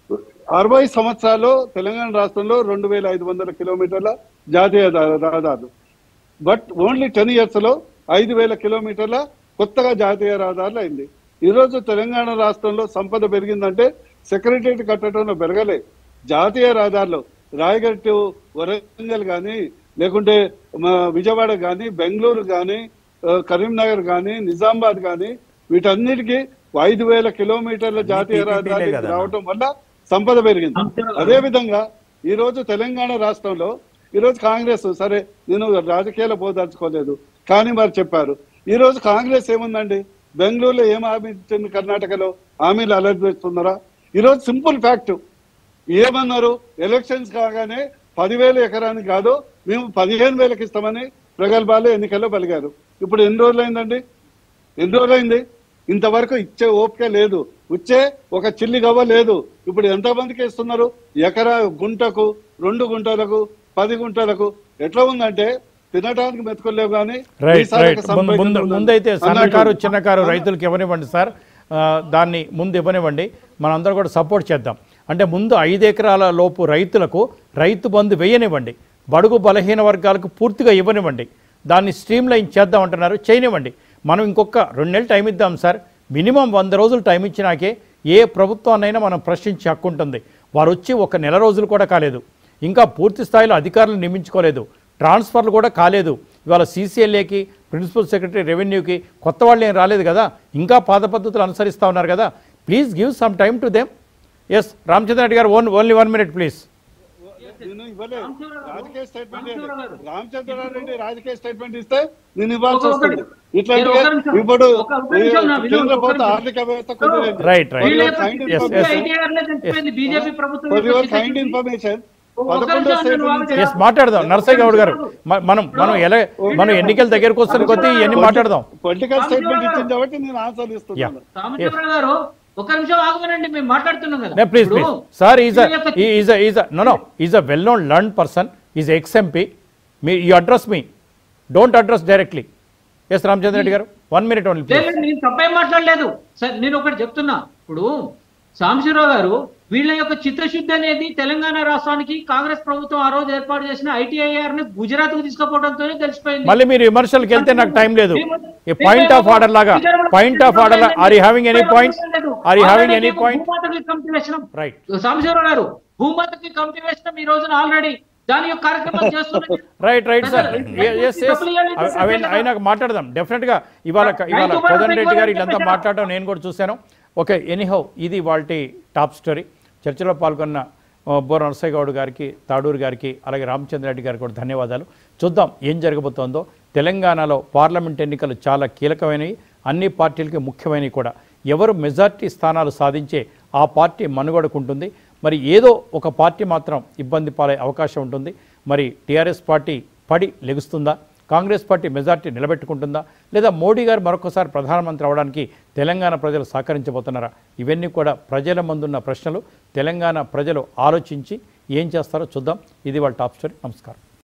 అరవై సంవత్సరాల్లో తెలంగాణ రాష్ట్రంలో రెండు వేల ఐదు వందల కిలోమీటర్ల జాతీయ దా- రహదారులు బట్ ఓన్లీ టెన్ ఇయర్స్ లో ఐదు వేల కిలోమీటర్ల కొత్తగా జాతీయ రహదారులు అయింది ఈ రోజు తెలంగాణ రాష్ట్రంలో సంపద పెరిగిందంటే సెక్రటరియట్ కట్టడంలో పెరగలే జాతీయ రహదారులు రాయగఢ్ టు వరంగల్ కానీ లేకుంటే మా విజయవాడ కానీ బెంగళూరు కానీ ఆ, కరీంనగర్ కానీ నిజామాబాద్ కానీ వీటన్నిటికీ ఐదు వేల కిలోమీటర్ల జాతీయ PPP లే రహదారి కదా. రావటం వల్ల సంపద పెరిగింది అదే విధంగా ఈ రోజు తెలంగాణ రాష్ట్రంలో ఈ రోజు కాంగ్రెస్ సరే నేను రాజకీయాలు పోదలుచుకోలేదు కానీ మరి చెప్పారు ఈ రోజు కాంగ్రెస్ ఏముందండి బెంగళూరులో ఏం హామీ ఇచ్చింది కర్ణాటకలో హామీలు అలర్ట్ చేస్తున్నారా ఈ రోజు సింపుల్ ఫ్యాక్ట్ ఏమన్నారు ఎలక్షన్స్ కాగానే పదివేల ఎకరానికి కాదు మేము పదిహేను వేలకు ఇస్తామని ప్రగల్భాలు ఎన్నికల్లో పలిగారు ఇప్పుడు ఎన్ని రోజులు అయిందండి ఎన్ని రోజులు అయింది ఇంతవరకు ఇచ్చే ఓపిక లేదు వచ్చే ఒక చిల్లి గవ్వ లేదు ఇప్పుడు ఎంత మందికి ఇస్తున్నారు ఎకరా గుంటకు రెండు గుంటలకు పది గుంటలకు ఎట్లా ఉందంటే తినడానికి మెతుకోలేవు కానీ రైట్ ఈసారి రైట్ ఒక ముందు సంపద ముందు ఉందని ముందైతే అన్నట్టు. సన్నకారు చిన్నకారు రైతులకు ఇవ్వనివ్వండి సార్ ఆ, దాన్ని ముందు ఇవ్వనివ్వండి మనందరం కూడా సపోర్ట్ చేద్దాం అంటే ముందు ఐదు ఎకరాల లోపు రైతులకు రైతు బంధు వేయనివ్వండి బడుగు బలహీన వర్గాలకు పూర్తిగా ఇవ్వనివ్వండి దాన్ని స్ట్రీమ్ లైన్ చేద్దాం అంటున్నారు చేయనివ్వండి మనం ఇంకొక రెండు నెలలు టైం ఇద్దాం సార్ మినిమం వంద రోజులు టైం ఇచ్చినాకే ఏ ప్రభుత్వాన్నైనా మనం ప్రశ్నించే హక్కు ఉంటుంది వారు వచ్చి ఒక నెల రోజులు కూడా కాలేదు ఇంకా పూర్తి స్థాయిలో అధికారులు నియమించుకోలేదు ట్రాన్స్ఫర్లు కూడా కాలేదు ఇవాళ సీసీఎల్ఏకి ప్రిన్సిపల్ సెక్రటరీ రెవెన్యూకి కొత్త వాళ్ళు ఏం రాలేదు కదా ఇంకా పాత పద్ధతులు అనుసరిస్తూ ఉన్నారు కదా please give some time to them yes Ramachandra Reddy garu on only one minute please నేను ఇవ్వలేదు రామచంద్రరావు గారు, రాజకీయ స్టేట్మెంట్ రామచంద్రరావు గారు. రామచంద్రరావు రాజకీయ స్టేట్మెంట్ ఇస్తే నేను ఇవ్వాల్సి ఒక- వస్తుంది ఒకటి. ఇట్లా నేను ఒక నిమిషం, ఇప్పుడు ఒక- ఒక నిమిషం నా విను, కేంద్ర ఒక ప్రభుత్వ నిమిషం. ఆర్థిక వ్యవస్థ కుదిరింది Right, right. For your వీళ్ళ kind Yes, యొక్క yes. ఐటీఆర్లే చచ్చిపోయింది బీజేపీ ప్రభుత్వం For యొక్క your చిత్తశుద్ధి. kind information, ఒక పదకొండో నిమిషం స్టేట్ నేను నుంచి ఎస్ మాట్లాడదాం నరసయ్య గౌడ్ గారు మ- మనం మనం ఎలా మనం ఎన్నికల దగ్గరకు వస్తున్న కొద్దీ ఇవన్నీ మాట్లాడదాం పొలిటికల్ స్టేట్మెంట్ ఇచ్చింది కాబట్టి నేను ఆన్సర్ యా ఇస్తున్నాను రామచంద్రరావు గారు ఒక నిమిషం ఆగమనండి మేము మాట్లాడుతున్నాం కదా ప్లీజ్ ఇప్పుడు ప్లీజ్ సార్ ఈజ్ వీళ్ళ యొక్క is is no no is a well known learn person is ex MP me you address me don't address directly yes Ramachandra Reddy garu one minute only లేదు, లేదు, నేను తప్పేం మాట్లాడలేదు సార్ నేను ఒకటి చెప్తున్నా ఇప్పుడు సాంబశివరావు గారు వీళ్ళ యొక్క చిత్తశుద్ధి అనేది తెలంగాణ రాష్ట్రానికి కాంగ్రెస్ ప్రభుత్వం ఆ రోజు ఏర్పాటు చేసిన ఐటీఐఆర్ ని గుజరాత్ కు తీసుకుపోవడంతోనే తెలిసిపోయింది మళ్ళీ మీరు విమర్శలకు వెళ్తే నాకు టైం లేదు ఏ పాయింట్ ఆఫ్ ఆర్డర్ లాగా point of order are you having any point are you having any point భూమాతకి కమిటీ వేసినాం రైట్ సాంబశివరావు గారు భూమాతకి కమిటీ వేసినాం ఈ రోజున ఆల్రెడీ దాని యొక్క కార్యక్రమం చేస్తున్నాం right right sir Yes, yes yes అవి అయినా మాట్లాడదాం డెఫినెట్గా ఇవాళ ఇవాళ కోదండ రెడ్డి గారు వీళ్ళంతా మాట్లాడడం నేను కూడా చూశాను ఓకే ఎనీహౌ ఇది వాళ్ళ టాప్ స్టోరీ చర్చలో పాల్గొన్న ఆ, బోర నరసయ్య గౌడ్ గారికి తాడూరు గారికి అలాగే రామచంద్ర రెడ్డి గారికి కూడా ధన్యవాదాలు చూద్దాం ఏం జరగబోతోందో తెలంగాణలో పార్లమెంట్ ఎన్నికలు చాలా కీలకమైనవి అన్ని పార్టీలకి ముఖ్యమైనవి కూడా ఎవరు మెజార్టీ స్థానాలు సాధించే ఆ పార్టీ మనుగడకుంటుంది మరి ఏదో ఒక పార్టీ మాత్రం ఇబ్బంది పాలే అవకాశం ఉంటుంది మరి టీఆర్ఎస్ పార్టీ పడి లెగుస్తుందా కాంగ్రెస్ పార్టీ మెజార్టీ నిలబెట్టుకుంటుందా లేదా మోడీ గారు మరొకసారి ప్రధానమంత్రి అవడానికి తెలంగాణ ప్రజలు సహకరించబోతున్నారా ఇవన్నీ కూడా ప్రజల ముందున్న ప్రశ్నలు తెలంగాణ ప్రజలు ఆలోచించి ఏం చేస్తారో చూద్దాం ఇది వాళ్ళ టాప్ స్టోరీ నమస్కారం